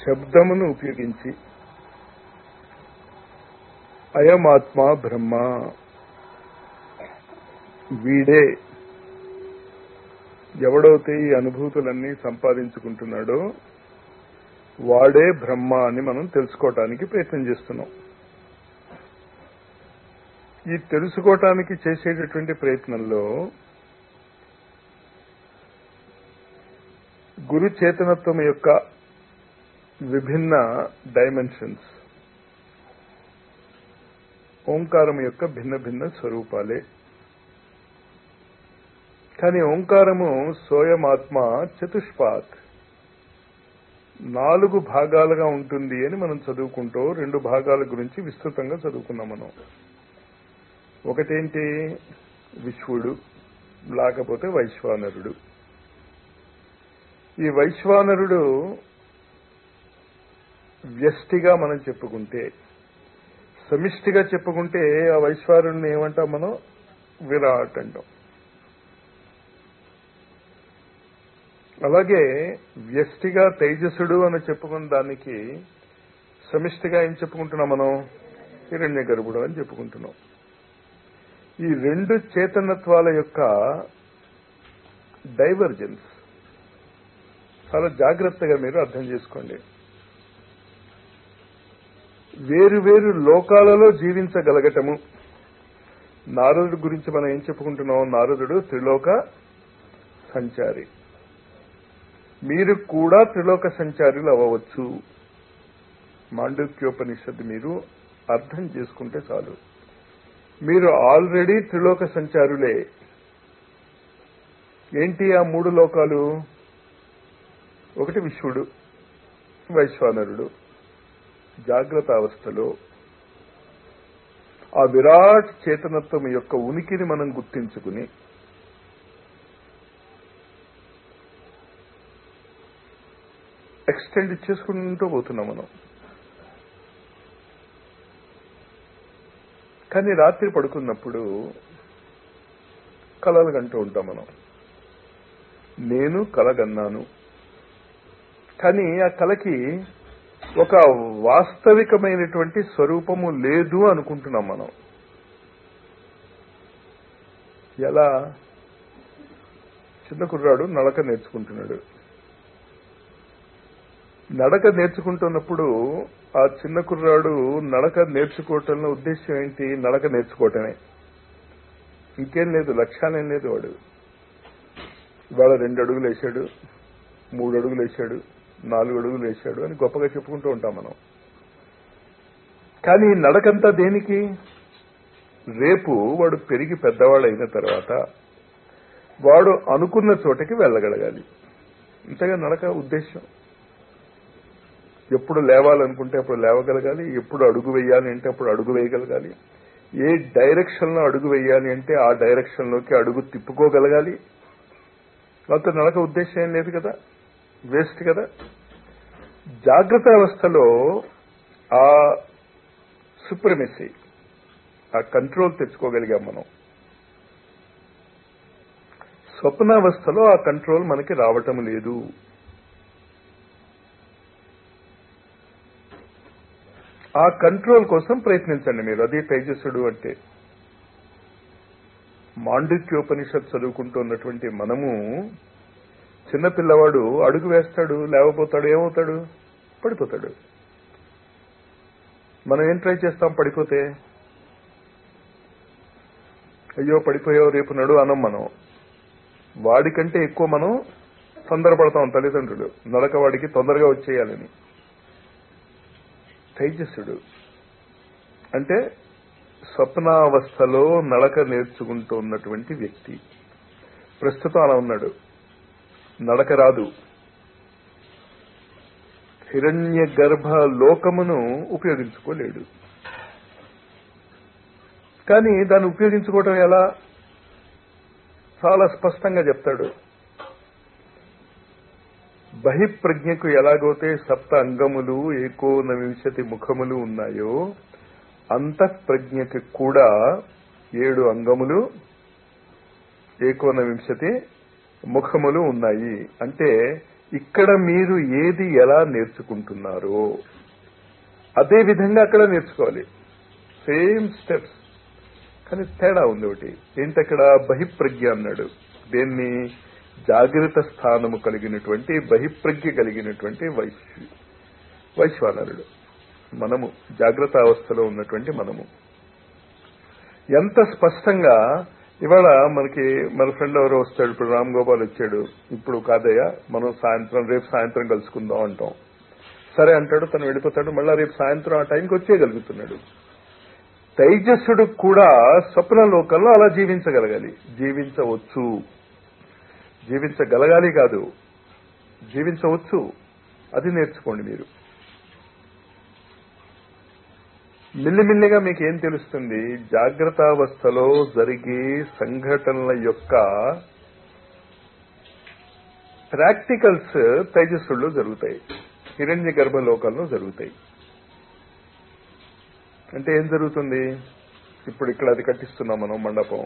శబ్దమును ఉపయోగించి అయమాత్మ బ్రహ్మ వీడే ఎవడైతే ఈ అనుభూతులన్నీ సంపాదించుకుంటున్నాడో వాడే బ్రహ్మ అని మనం తెలుసుకోవటానికి ప్రయత్నం చేస్తున్నాం ఈ తెలుసుకోవటానికి చేసేటటువంటి ప్రయత్నంలో గురు చేతనత్వం యొక్క విభిన్న డైమెన్షన్స్ ఓంకారం యొక్క భిన్న భిన్న స్వరూపాలే కానీ ఓంకారము సోయమాత్మ చతుష్పాత్ నాలుగు భాగాలుగా ఉంటుంది అని మనం చదువుకుంటూ రెండు భాగాల గురించి విస్తృతంగా చదువుకున్నాం మనం ఒకటేంటి విశ్వుడు లేకపోతే వైశ్వానరుడు ఈ వైశ్వానరుడు వ్యష్టిగా మనం చెప్పుకుంటే సమిష్టిగా చెప్పుకుంటే ఆ వైశ్వారుడిని ఏమంటాం మనం విరాట్ అంటాం అలాగే వ్యష్టిగా తేజస్సుడు అని చెప్పుకున్న దానికి సమిష్టిగా ఏం చెప్పుకుంటున్నాం మనం హిరణ్య గర్భుడు అని చెప్పుకుంటున్నాం ఈ రెండు చేతనత్వాల యొక్క డైవర్జెన్స్ చాలా జాగ్రత్తగా మీరు అర్థం చేసుకోండి వేరు వేరు లోకాలలో జీవించగలగటము నారదుడి గురించి మనం ఏం చెప్పుకుంటున్నాం నారదుడు త్రిలోక సంచారి మీరు కూడా త్రిలోక సంచారులు అవ్వవచ్చు మాండూక్యోపనిషత్తు మీరు అర్థం చేసుకుంటే చాలు మీరు ఆల్రెడీ త్రిలోక సంచారులే ఏంటి ఆ మూడు లోకాలు ఒకటి విశ్వడు వైశ్వానరుడు జాగ్రత్త అవస్థలో ఆ విరాట్ చేతనత్వం యొక్క ఉనికిని మనం గుర్తించుకుని ఎక్స్టెండ్ చేసుకుంటూ పోతున్నాం మనం కానీ రాత్రి పడుకున్నప్పుడు కలలు కంటూ ఉంటాం మనం నేను కలగన్నాను కానీ ఆ కలకి ఒక వాస్తవికమైనటువంటి స్వరూపము లేదు అనుకుంటున్నాం మనం ఎలా చిన్న కుర్రాడు నడక నేర్చుకుంటున్నాడు నడక నేర్చుకుంటున్నప్పుడు ఆ చిన్న కుర్రాడు నడక నేర్చుకోవటంలో ఉద్దేశం ఏంటి నడక నేర్చుకోవటమే ఇంకేం లేదు లక్ష్యాలేం లేదు వాడు ఇవాళ రెండు అడుగులు వేసాడు మూడు అడుగులు వేసాడు నాలుగు అడుగులు వేసాడు అని గొప్పగా చెప్పుకుంటూ ఉంటాం మనం కానీ నడకంతా దేనికి రేపు వాడు పెరిగి పెద్దవాడు అయిన తర్వాత వాడు అనుకున్న చోటకి వెళ్ళగలగాలి ఇంతగా నడక ఉద్దేశం ఎప్పుడు లేవాలనుకుంటే అప్పుడు లేవగలగాలి ఎప్పుడు అడుగు వేయాలి అంటే అప్పుడు అడుగు వేయగలగాలి ఏ డైరెక్షన్ లో అడుగు వేయాలి అంటే ఆ డైరెక్షన్ లోకి అడుగు తిప్పుకోగలగాలి వాళ్ళతో నడక ఉద్దేశం ఏం లేదు కదా వేస్ట్ కదా జాగ్రత్త అవస్థలో ఆ సుప్రమెసీ ఆ కంట్రోల్ తెచ్చుకోగలిగాం మనం స్వప్నావస్థలో ఆ కంట్రోల్ మనకి రావటం లేదు ఆ కంట్రోల్ కోసం ప్రయత్నించండి మీరు అది తేజస్సుడు అంటే మాండిక్యోపనిషత్ చదువుకుంటున్నటువంటి మనము చిన్నపిల్లవాడు అడుగు వేస్తాడు లేవపోతాడు ఏమవుతాడు పడిపోతాడు మనం ఏం ట్రై చేస్తాం పడిపోతే అయ్యో పడిపోయావు రేపు నడు అనం మనం వాడికంటే ఎక్కువ మనం తొందరపడతాం తల్లిదండ్రులు నడక వాడికి తొందరగా వచ్చేయాలని తేజస్సుడు అంటే స్వప్నావస్థలో నడక నేర్చుకుంటూ ఉన్నటువంటి వ్యక్తి ప్రస్తుతం అలా ఉన్నాడు నడక రాదు హిరణ్య గర్భ లోకమును ఉపయోగించుకోలేడు కానీ దాన్ని ఉపయోగించుకోవటం ఎలా చాలా స్పష్టంగా చెప్తాడు బహిప్రజ్ఞకు ఎలాగైతే సప్త అంగములు ఏకోనవింశతి ముఖములు ఉన్నాయో అంతఃప్రజ్ఞకి కూడా ఏడు అంగములు ఏకోనవింశతి ముఖములు ఉన్నాయి అంటే ఇక్కడ మీరు ఏది ఎలా నేర్చుకుంటున్నారో అదే విధంగా అక్కడ నేర్చుకోవాలి సేమ్ స్టెప్స్ కానీ తేడా ఉంది ఒకటి ఏంటక్కడ బహిప్రజ్ఞ అన్నాడు దేన్ని జాగ్రత్త స్థానము కలిగినటువంటి బహిప్రజ్ఞ కలిగినటువంటి వైశ్వ వైశ్వానరుడు మనము జాగ్రత్త అవస్థలో ఉన్నటువంటి మనము ఎంత స్పష్టంగా ఇవాళ మనకి మన ఫ్రెండ్ ఎవరో వస్తాడు ఇప్పుడు రామ్ గోపాల్ వచ్చాడు ఇప్పుడు కాదయ్యా మనం సాయంత్రం రేపు సాయంత్రం కలుసుకుందాం అంటాం సరే అంటాడు తను వెళ్ళిపోతాడు మళ్ళా రేపు సాయంత్రం ఆ టైంకి వచ్చేయగలుగుతున్నాడు తైజస్సుడు కూడా స్వప్న లోకంలో అలా జీవించగలగాలి జీవించవచ్చు జీవించగలగాలి కాదు జీవించవచ్చు అది నేర్చుకోండి మీరు మిల్లిమిల్లిగా మీకు ఏం తెలుస్తుంది జాగ్రత్తావస్థలో జరిగే సంఘటనల యొక్క ప్రాక్టికల్స్ తైజస్సుల్లో జరుగుతాయి హిరణ్య గర్భలోకంలో జరుగుతాయి అంటే ఏం జరుగుతుంది ఇప్పుడు ఇక్కడ అది కట్టిస్తున్నాం మనం మండపం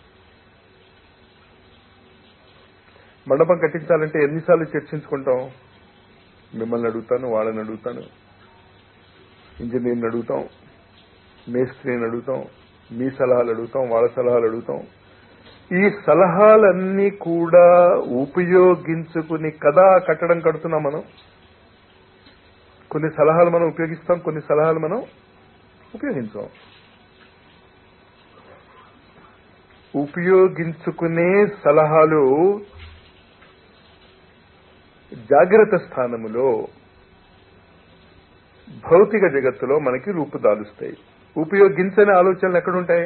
మండపం కట్టించాలంటే ఎన్నిసార్లు చర్చించుకుంటాం మిమ్మల్ని అడుగుతాను వాళ్ళని అడుగుతాను ఇంజనీర్ని అడుగుతాం మేస్త్రిని అడుగుతాం మీ సలహాలు అడుగుతాం వాళ్ళ సలహాలు అడుగుతాం ఈ సలహాలన్నీ కూడా ఉపయోగించుకుని కదా కట్టడం కడుతున్నాం మనం కొన్ని సలహాలు మనం ఉపయోగిస్తాం కొన్ని సలహాలు మనం ఉపయోగించాం ఉపయోగించుకునే సలహాలు జాగ్రత్త స్థానములో భౌతిక జగత్తులో మనకి రూపుదాలుస్తాయి ఉపయోగించని ఆలోచనలు ఎక్కడుంటాయి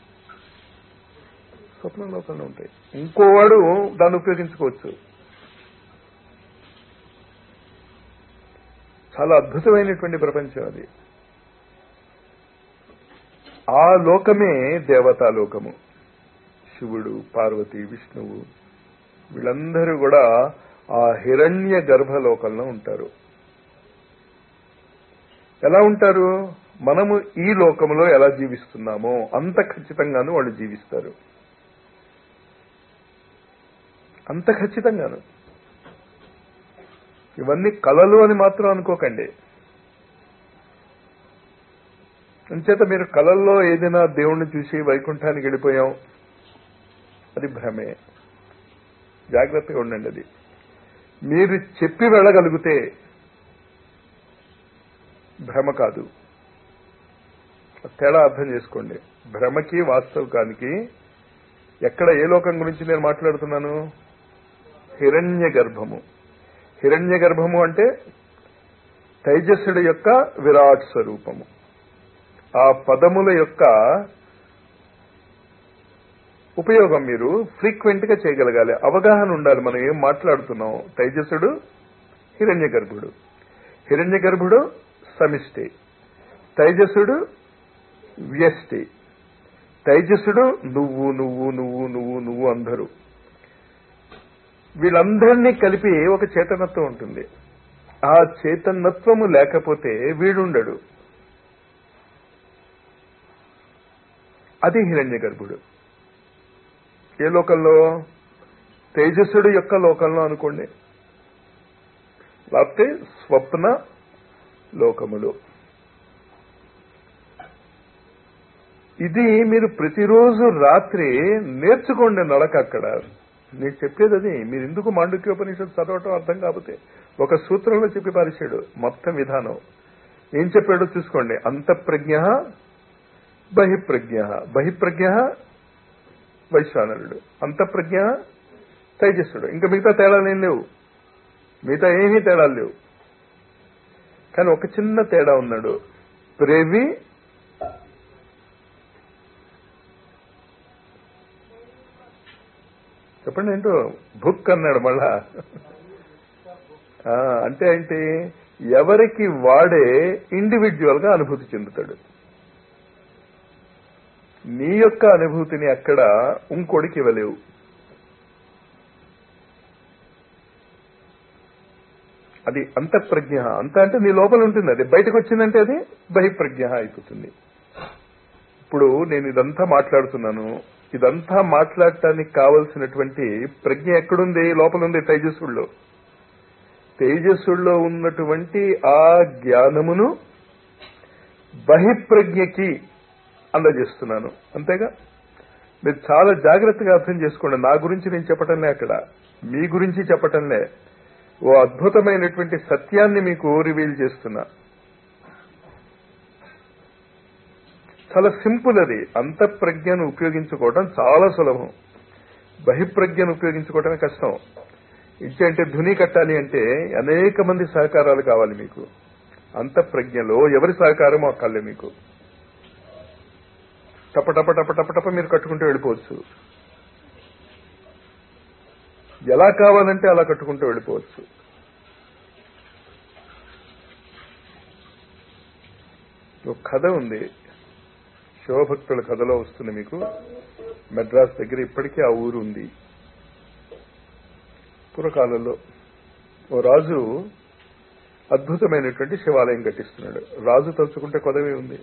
స్వప్న లోకంలో ఉంటాయి ఇంకోవాడు దాన్ని ఉపయోగించుకోవచ్చు చాలా అద్భుతమైనటువంటి ప్రపంచం అది ఆ లోకమే దేవతా లోకము శివుడు పార్వతి విష్ణువు వీళ్ళందరూ కూడా ఆ హిరణ్య గర్భలోకంలో ఉంటారు ఎలా ఉంటారు మనము ఈ లోకంలో ఎలా జీవిస్తున్నామో అంత ఖచ్చితంగాను వాళ్ళు జీవిస్తారు అంత ఖచ్చితంగాను ఇవన్నీ కళలు అని మాత్రం అనుకోకండి అంచేత మీరు కళల్లో ఏదైనా దేవుణ్ణి చూసి వైకుంఠానికి వెళ్ళిపోయాం అది భ్రమే జాగ్రత్తగా ఉండండి అది మీరు చెప్పి వెళ్ళగలిగితే భ్రమ కాదు తేడా అర్థం చేసుకోండి భ్రమకి వాస్తవికానికి ఎక్కడ ఏ లోకం గురించి నేను మాట్లాడుతున్నాను హిరణ్య గర్భము హిరణ్య గర్భము అంటే తైజస్సుడి యొక్క విరాట్ స్వరూపము ఆ పదముల యొక్క ఉపయోగం మీరు ఫ్రీక్వెంట్ గా చేయగలగాలి అవగాహన ఉండాలి మనం ఏం మాట్లాడుతున్నాం తైజసుడు హిరణ్య గర్భుడు హిరణ్య గర్భుడు సమిష్టి తైజసుడు వ్యష్టి తైజసుడు నువ్వు నువ్వు నువ్వు నువ్వు నువ్వు అందరూ వీళ్ళందరినీ కలిపి ఒక చేతనత్వం ఉంటుంది ఆ చేతనత్వము లేకపోతే వీడుండడు అది హిరణ్య గర్భుడు ఏ లోకంలో తేజస్సుడు యొక్క లోకంలో అనుకోండి లేకపోతే స్వప్న లోకములు ఇది మీరు ప్రతిరోజు రాత్రి నేర్చుకోండి నడక అక్కడ నేను చెప్పేది అది మీరు ఎందుకు మాండుక్యోపనిషత్తు చదవటం అర్థం కాకపోతే ఒక సూత్రంలో చెప్పి పారేశాడు మొత్తం విధానం ఏం చెప్పాడో చూసుకోండి అంతఃప్రజ్ఞ బహిప్రజ్ఞ బహిప్రజ్ఞ వైశ్వానరుడు అంతఃప్రజ్ఞ తైజస్సుడు ఇంకా మిగతా తేడాలు ఏం లేవు మిగతా ఏమీ తేడాలు లేవు కానీ ఒక చిన్న తేడా ఉన్నాడు ప్రేవి చెప్పండి ఏంటో బుక్ అన్నాడు మళ్ళా ఆ, అంటే ఏంటి ఎవరికి వాడే ఇండివిజువల్ గా అనుభూతి చెందుతాడు నీ యొక్క అనుభూతిని అక్కడ ఇంకోడికి ఇవ్వలేవు అది అంతఃప్రజ్ఞ అంత అంటే నీ లోపల ఉంటుంది అది బయటకు వచ్చిందంటే అది బహిప్రజ్ఞ అయిపోతుంది ఇప్పుడు నేను ఇదంతా మాట్లాడుతున్నాను ఇదంతా మాట్లాడటానికి కావలసినటువంటి ప్రజ్ఞ ఎక్కడుంది లోపల ఉంది తైజస్సుల్లో తేజస్సుల్లో ఉన్నటువంటి ఆ జ్ఞానమును బహిప్రజ్ఞకి అందజేస్తున్నాను అంతేగా మీరు చాలా జాగ్రత్తగా అర్థం చేసుకోండి నా గురించి నేను చెప్పటంలే అక్కడ మీ గురించి చెప్పటంలే ఓ అద్భుతమైనటువంటి సత్యాన్ని మీకు రివీల్ చేస్తున్నా చాలా సింపుల్ అది అంతఃప్రజ్ఞను ఉపయోగించుకోవడం చాలా సులభం బహిప్రజ్ఞను ఉపయోగించుకోవడమే కష్టం ఇచ్చేంటే ధుని కట్టాలి అంటే అనేక మంది సహకారాలు కావాలి మీకు అంతఃప్రజ్ఞలో ఎవరి సహకారం అక్కర్లే మీకు టప టప టప టప టప మీరు కట్టుకుంటూ వెళ్ళిపోవచ్చు ఎలా కావాలంటే అలా కట్టుకుంటూ వెళ్ళిపోవచ్చు ఒక కథ ఉంది శివభక్తుల కథలో వస్తుంది మీకు మెడ్రాస్ దగ్గర ఇప్పటికీ ఆ ఊరు ఉంది పూర్వకాలంలో ఓ రాజు అద్భుతమైనటువంటి శివాలయం కట్టిస్తున్నాడు రాజు తలుచుకుంటే కొదవే ఉంది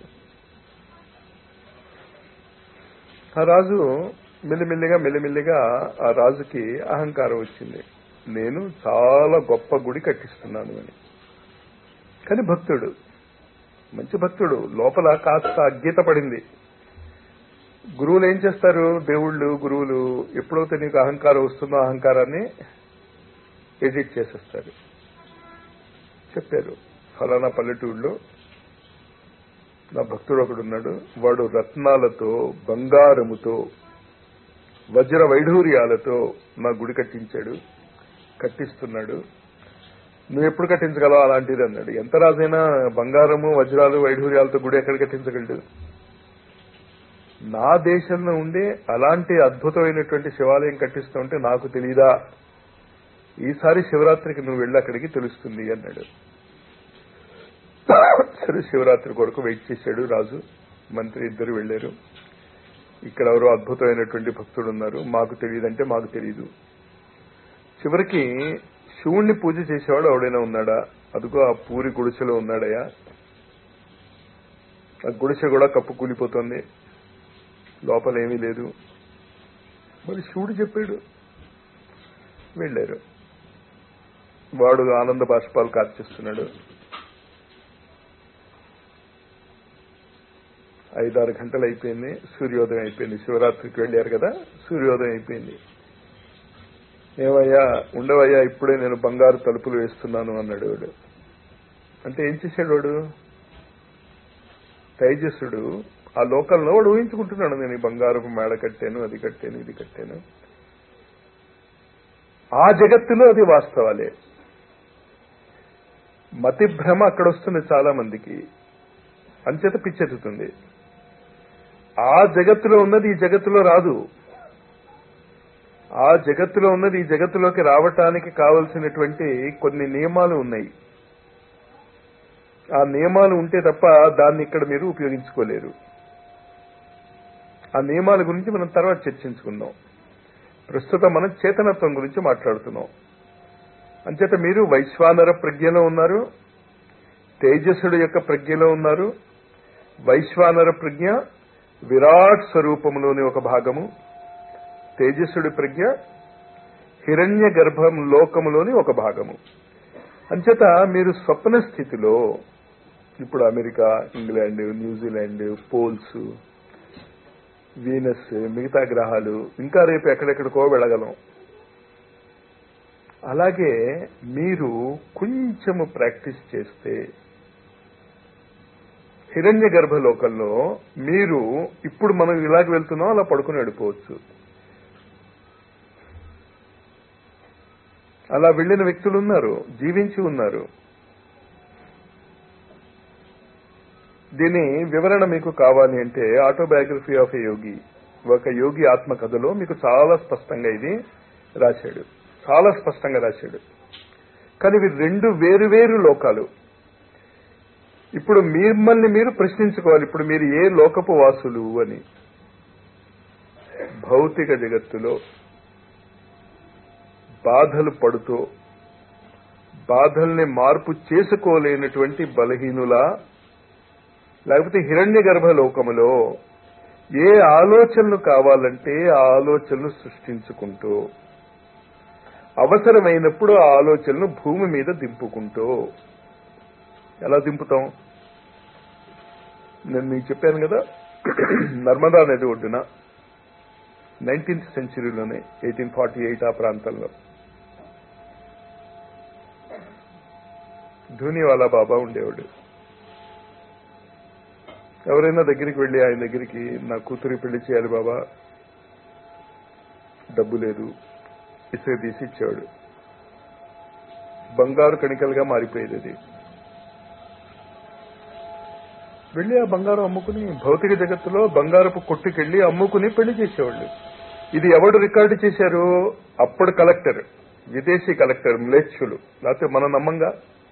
ఆ రాజు మెల్లిమెల్లిగా మెల్లిమెల్లిగా ఆ రాజుకి అహంకారం వచ్చింది నేను చాలా గొప్ప గుడి కట్టిస్తున్నాను అని కానీ భక్తుడు మంచి భక్తుడు లోపల కాస్త అజ్ఞత పడింది గురువులు ఏం చేస్తారు దేవుళ్ళు గురువులు ఎప్పుడైతే నీకు అహంకారం వస్తుందో అహంకారాన్ని ఎడిట్ చేసేస్తారు చెప్పారు ఫలానా పల్లెటూళ్ళలో నా భక్తుడు ఒకడు ఉన్నాడు వాడు రత్నాలతో బంగారముతో వజ్ర వైఢూర్యాలతో నా గుడి కట్టించాడు కట్టిస్తున్నాడు నువ్వు ఎప్పుడు కట్టించగలవు అలాంటిది అన్నాడు ఎంత రాజైనా బంగారము వజ్రాలు వైఢూర్యాలతో గుడి ఎక్కడ కట్టించగలడు నా దేశంలో ఉండే అలాంటి అద్భుతమైనటువంటి శివాలయం కట్టిస్తూ ఉంటే నాకు తెలీదా ఈసారి శివరాత్రికి నువ్వు వెళ్ళి అక్కడికి తెలుస్తుంది అన్నాడు సరే శివరాత్రి కొరకు వెయిట్ చేశాడు రాజు మంత్రి ఇద్దరు వెళ్లారు ఇక్కడ ఎవరో అద్భుతమైనటువంటి భక్తుడు ఉన్నారు మాకు తెలియదంటే మాకు తెలియదు చివరికి శివుణ్ణి పూజ చేసేవాడు ఎవడైనా ఉన్నాడా అదిగో ఆ పూరి గుడిసెలో ఉన్నాడయా ఆ గుడిసె కూడా కప్పు కూలిపోతుంది లోపల ఏమీ లేదు మరి శివుడు చెప్పాడు వెళ్ళారు వాడు ఆనంద బాష్పాలు కార్చిస్తున్నాడు ఐదారు గంటలు అయిపోయింది సూర్యోదయం అయిపోయింది శివరాత్రికి వెళ్ళారు కదా సూర్యోదయం అయిపోయింది ఏమయ్యా ఉండవయ్యా ఇప్పుడే నేను బంగారు తలుపులు వేస్తున్నాను అన్నాడు వాడు అంటే ఏం చేశాడు వాడు తైజస్సుడు ఆ లోకల్లో వాడు ఊహించుకుంటున్నాడు నేను ఈ బంగారపు మేడ కట్టాను అది కట్టాను ఇది కట్టాను ఆ జగత్తులో అది వాస్తవాలే మతి భ్రమ అక్కడ వస్తుంది చాలా మందికి అంచేత పిచ్చెత్తుతుంది ఆ జగత్తులో ఉన్నది ఈ జగత్తులో రాదు ఆ జగత్తులో ఉన్నది ఈ జగత్తులోకి రావటానికి కావలసినటువంటి కొన్ని నియమాలు ఉన్నాయి ఆ నియమాలు ఉంటే తప్ప దాన్ని ఇక్కడ మీరు ఉపయోగించుకోలేరు ఆ నియమాల గురించి మనం తర్వాత చర్చించుకుందాం ప్రస్తుతం మనం చేతనత్వం గురించి మాట్లాడుతున్నాం అంచేత మీరు వైశ్వానర ప్రజ్ఞలో ఉన్నారు తేజస్సుడు యొక్క ప్రజ్ఞలో ఉన్నారు వైశ్వానర ప్రజ్ఞ విరాట్ స్వరూపంలోని ఒక భాగము తేజస్సుడి ప్రజ్ఞ హిరణ్య గర్భం లోకములోని ఒక భాగము అంచేత మీరు స్వప్న స్థితిలో ఇప్పుడు America England New Zealand poles Venus మిగతా గ్రహాలు ఇంకా రేపు ఎక్కడెక్కడికో వెళ్ళగలం అలాగే మీరు కొంచెము ప్రాక్టీస్ చేస్తే హిరణ్య గర్భలోకంలో మీరు ఇప్పుడు మనం ఇలాగ వెళ్తున్నాం అలా పడుకుని వెళ్ళిపోవచ్చు అలా వెళ్ళిన వ్యక్తులు ఉన్నారు జీవించి ఉన్నారు దీని వివరణ మీకు కావాలి అంటే ఆటోబయోగ్రఫీ ఆఫ్ ఎ యోగి ఒక యోగి ఆత్మకథలో మీకు చాలా స్పష్టంగా ఇది రాశాడు చాలా స్పష్టంగా రాశాడు కానీ ఇవి రెండు వేరు వేరు లోకాలు ఇప్పుడు మిమ్మల్ని మీరు ప్రశ్నించుకోవాలి ఇప్పుడు మీరు ఏ లోకపు వాసులు అని భౌతిక జగత్తులో బాధలు పడుతూ బాధల్ని మార్పు చేసుకోలేనటువంటి బలహీనులా లేకపోతే హిరణ్య గర్భ లోకములో ఏ ఆలోచనలు కావాలంటే ఆ ఆలోచనలు సృష్టించుకుంటూ అవసరమైనప్పుడు ఆ ఆలోచనను భూమి మీద దింపుకుంటూ ఎలా దింపుతాం నేను మీకు చెప్పాను కదా నర్మదా నది ఒడ్డున నైన్టీన్త్ సెంచరీలోనే ఎయిటీన్ ఫార్టీ ఎయిట్ ఆ ప్రాంతంలో ధూనివాలా బాబా ఉండేవాడు ఎవరైనా దగ్గరికి వెళ్ళి ఆయన దగ్గరికి నా కూతురి పెళ్లి చేయాలి బాబా డబ్బు లేదు ఇసుక తీసి ఇచ్చేవాడు బంగారు కణికలుగా మారిపోయేది అది వెళ్ళి ఆ బంగారం అమ్ముకుని భౌతిక జగత్తులో బంగారపు కొట్టుకెళ్లి అమ్ముకుని పెళ్లి చేసేవాళ్ళు ఇది ఎవడు రికార్డు చేశారు అప్పుడు కలెక్టర్ విదేశీ కలెక్టర్ మ్లేచ్చులు లేకపోతే మన నమ్మంగా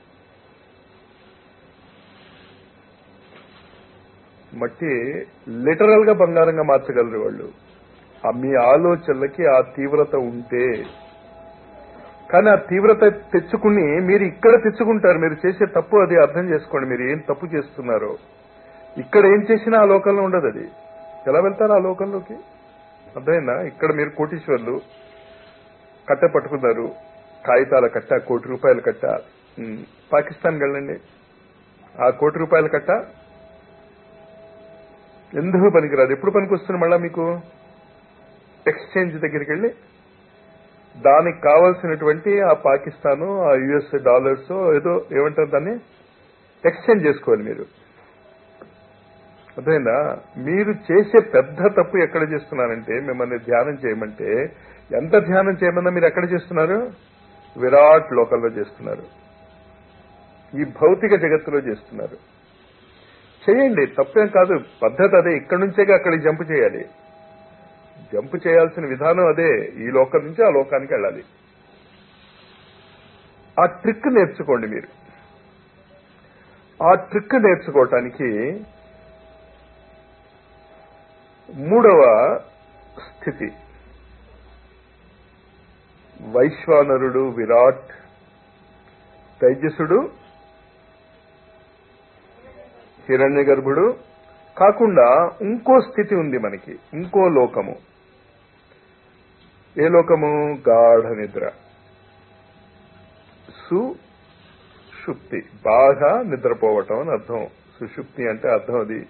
మట్టి లిటరల్ గా బంగారంగా మార్చగలరు వాళ్ళు ఆ మీ ఆలోచనలకి ఆ తీవ్రత ఉంటే కానీ ఆ తీవ్రత తెచ్చుకుని మీరు ఇక్కడ తెచ్చుకుంటారు మీరు చేసే తప్పు అది అర్థం చేసుకోండి మీరు ఏం తప్పు చేస్తున్నారో ఇక్కడ ఏం చేసినా ఆ లోకంలో ఉండదు అది ఎలా వెళ్తారు ఆ లోకంలోకి అర్థమైందా ఇక్కడ మీరు కోటీశ్వర్లు కట్ట పట్టుకున్నారు కాగితాల కట్ట కోటి రూపాయల కట్ట ఉమ్, పాకిస్తాన్కి వెళ్ళండి ఆ కోటి రూపాయల కట్ట ఎందుకు పనికిరాదు ఎప్పుడు పనికి వస్తుంది మళ్ళా మీకు ఎక్స్చేంజ్ దగ్గరికి వెళ్ళి దానికి కావలసినటువంటి ఆ పాకిస్తాను ఆ యుఎస్ డాలర్స్ ఏదో ఏమంటారు దాన్ని ఎక్స్చేంజ్ చేసుకోవాలి మీరు అర్థమైందా మీరు చేసే పెద్ద తప్పు ఎక్కడ చేస్తున్నారంటే మిమ్మల్ని ధ్యానం చేయమంటే ఎంత ధ్యానం చేయమన్నా మీరు ఎక్కడ చేస్తున్నారు విరాట్ లోకల్లో చేస్తున్నారు ఈ భౌతిక జగత్తులో చేస్తున్నారు చేయండి తప్పేం కాదు పద్ధతి అదే ఇక్కడి నుంచేగా అక్కడికి జంప్ చేయాలి జంప్ చేయాల్సిన విధానం అదే ఈ లోకం నుంచి ఆ లోకానికి వెళ్ళాలి ఆ ట్రిక్ నేర్చుకోండి మీరు ఆ ట్రిక్ నేర్చుకోవటానికి మూడవ స్థితి వైశ్వానరుడు విరాట్ తైజసుడు హిరణ్య గర్భుడు కాకుండా ఇంకో స్థితి ఉంది మనకి ఇంకో లోకము ఏ లోకము గాఢ నిద్ర సుషుప్తి బాగా నిద్రపోవటం అని అర్థం సుషుప్తి అంటే అర్థం అది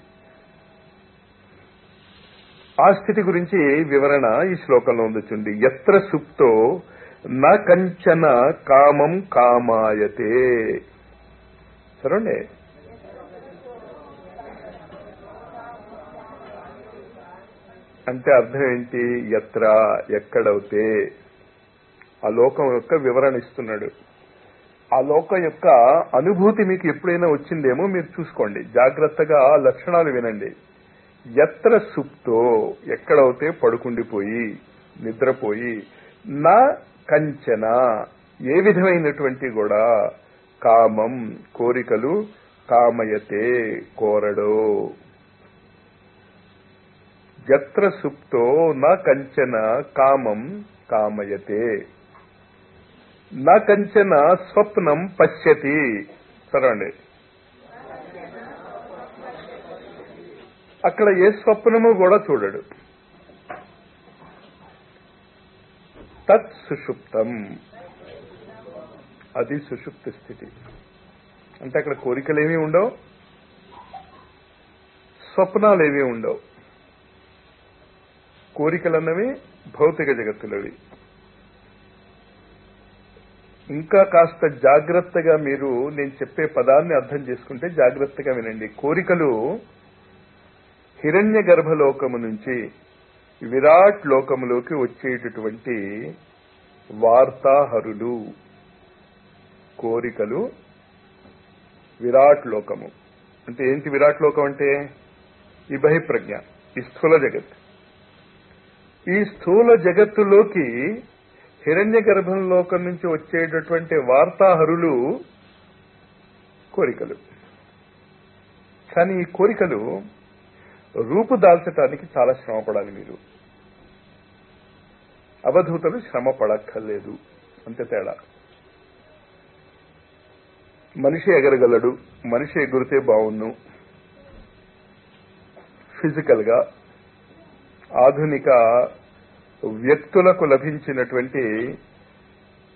ఆ స్థితి గురించి వివరణ ఈ శ్లోకంలో ఉంది చూడండి ఎత్ర సుప్తో నా కంచన కామం కామాయతే సరేండి అంటే అర్థం ఏంటి ఎత్ర ఎక్కడవుతే ఆ లోకం యొక్క వివరణ ఇస్తున్నాడు ఆ లోకం యొక్క అనుభూతి మీకు ఎప్పుడైనా వచ్చిందేమో మీరు చూసుకోండి జాగ్రత్తగా ఆ లక్షణాలు వినండి ఎత్ర సుప్తో ఎక్కడవుతే పడుకుండిపోయి నిద్రపోయి నా కంచన ఏ విధమైనటువంటి కూడా కామం కోరికలు కామయతే కోరడో ఎత్ర సుప్తో నా కంచన కామం కామయతే నా కంచన స్వప్నం పశ్యతి సరండి అక్కడ ఏ స్వప్నము కూడా చూడడు తత్ సుషుప్తం అది సుషుప్త స్థితి అంటే అక్కడ కోరికలేమీ ఉండవు స్వప్నాలేమీ ఉండవు కోరికలన్నవి భౌతిక జగత్తులవి ఇంకా కాస్త జాగ్రత్తగా మీరు నేను చెప్పే పదాన్ని అర్థం చేసుకుంటే జాగ్రత్తగా వినండి కోరికలు హిరణ్య గర్భలోకము నుంచి విరాట్ లోకములోకి వచ్చేటటువంటి వార్తాహరులు కోరికలు విరాట్ లోకము అంటే ఏంటి విరాట్ లోకం అంటే ఈ బహిప్రజ్ఞ ఈ స్థూల జగత్ ఈ స్థూల జగత్తులోకి హిరణ్య గర్భంలోకం నుంచి వచ్చేటటువంటి వార్తాహరులు కోరికలు కానీ ఈ కోరికలు రూపు దాల్చటానికి చాలా శ్రమపడాలి మీరు అవధూతలు శ్రమ పడక్కర్లేదు అంతే తేడా మనిషి ఎగరగలడు మనిషి ఎగురితే బాగుండు ఫిజికల్ గా ఆధునిక వ్యక్తులకు లభించినటువంటి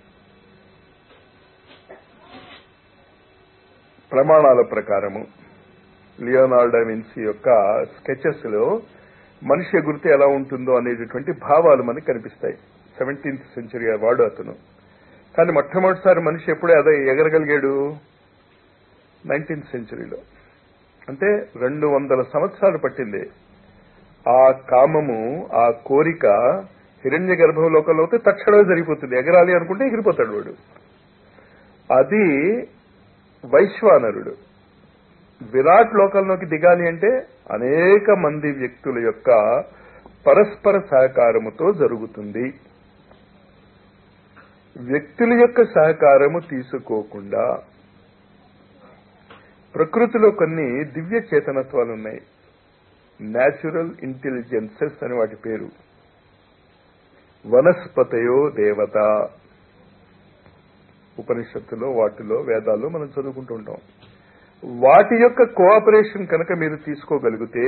ప్రమాణాల ప్రకారము లియోనార్డో విన్సీ యొక్క స్కెచెస్ లో మనిషి ఎగురితే ఎలా ఉంటుందో అనేటటువంటి భావాలు మనకి కనిపిస్తాయి సెవెంటీన్త్ సెంచరీ వాడు అతను కానీ మొట్టమొదటిసారి మనిషి ఎప్పుడే అదే ఎగరగలిగాడు నైన్టీన్త్ సెంచరీలో అంటే రెండు వందల సంవత్సరాలు పట్టింది ఆ కామము ఆ కోరిక హిరణ్య గర్భంలోకంలో అయితే తక్షణమే జరిగిపోతుంది ఎగరాలి అనుకుంటే ఎగిరిపోతాడు వాడు అది వైశ్వానరుడు విరాట్ లోకంలోకి దిగాలి అంటే అనేక మంది వ్యక్తుల యొక్క పరస్పర సహకారముతో జరుగుతుంది వ్యక్తుల యొక్క సహకారము తీసుకోకుండా ప్రకృతిలో కొన్ని దివ్య చేతనత్వాలు ఉన్నాయి న్యాచురల్ ఇంటెలిజెన్సెస్ అని వాటి పేరు వనస్పతయో దేవత ఉపనిషత్తులో వాటిలో వేదాల్లో మనం చదువుకుంటూ ఉంటాం వాటి యొక్క కోఆపరేషన్ కనుక మీరు తీసుకోగలిగితే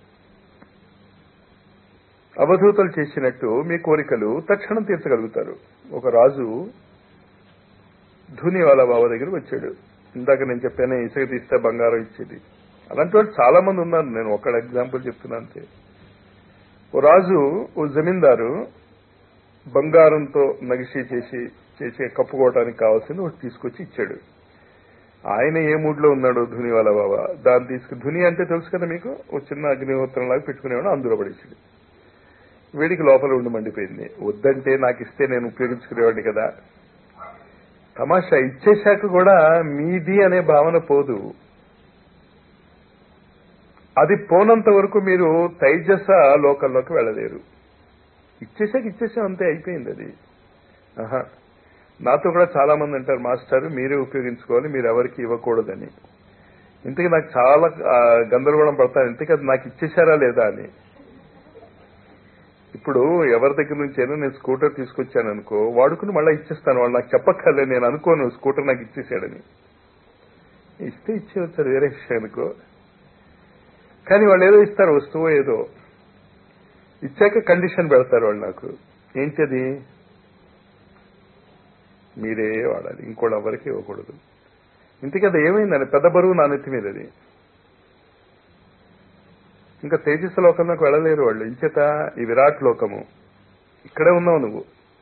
అవధూతలు చేసినట్టు మీ కోరికలు తక్షణం తీర్చగలుగుతారు ఒక రాజు ధూనివాలా బాబా దగ్గర వచ్చాడు ఇందాక నేను చెప్పాను ఇసుక తీస్తే బంగారం ఇచ్చేది అలాంటి వాళ్ళు చాలా మంది ఉన్నారు నేను ఒక ఎగ్జాంపుల్ చెప్తున్నా అంతే ఓ రాజు ఓ జమీందారు బంగారంతో నగిషి చేసి చేసి కప్పుకోవడానికి కావాల్సింది ఒకటి తీసుకొచ్చి ఇచ్చాడు ఆయన ఏ మూడ్లో ఉన్నాడు ధునివాల బాబా దాన్ని తీసుకు ధుని అంటే తెలుసు కదా మీకు ఓ చిన్న అగ్నిహోత్రం లాగా పెట్టుకునేవాడు అందులో పడేసాడు వీడికి లోపల ఉండి మండిపోయింది వద్దంటే నాకు ఇస్తే నేను ఉపయోగించుకునేవాడిని కదా తమాషా ఇచ్చేశాక కూడా మీది అనే భావన పోదు అది పోనంత వరకు మీరు తైజస లోకంలోకి వెళ్ళలేరు ఇచ్చేసాక ఇచ్చేసాం అంతే అయిపోయింది అది ఆహా నాతో కూడా చాలా మంది అంటారు మాస్టర్ మీరే ఉపయోగించుకోవాలి మీరు ఎవరికి ఇవ్వకూడదని ఇంతకీ నాకు చాలా ఆ, గందరగోళం పడతాను ఇంతకీ అది నాకు ఇచ్చేశారా లేదా అని ఇప్పుడు ఎవరి దగ్గర నుంచి అయినా నేను స్కూటర్ తీసుకొచ్చాను అనుకో వాడుకుని మళ్ళీ ఇచ్చేస్తాను వాళ్ళు నాకు చెప్పక్కర్లే నేను అనుకోను స్కూటర్ నాకు ఇచ్చేసాడని ఇస్తే ఇచ్చేవచ్చు అది వేరే విషయం అనుకో కానీ వాళ్ళు ఏదో ఇస్తారు వస్తువు ఏదో ఇచ్చాక కండిషన్ పెడతారు వాళ్ళు నాకు ఏంటది మీరే వాడాలి ఇంకోటి ఎవరికి ఇవ్వకూడదు ఇంతకీ అది ఏమైందని పెద్ద బరువు నా నెత్తి మీద అది ఇంకా తేజస్సు లోకంలోకి వెళ్ళలేరు వాళ్ళు ఇంచేత ఈ విరాట్ లోకము ఇక్కడే ఉన్నావు నువ్వు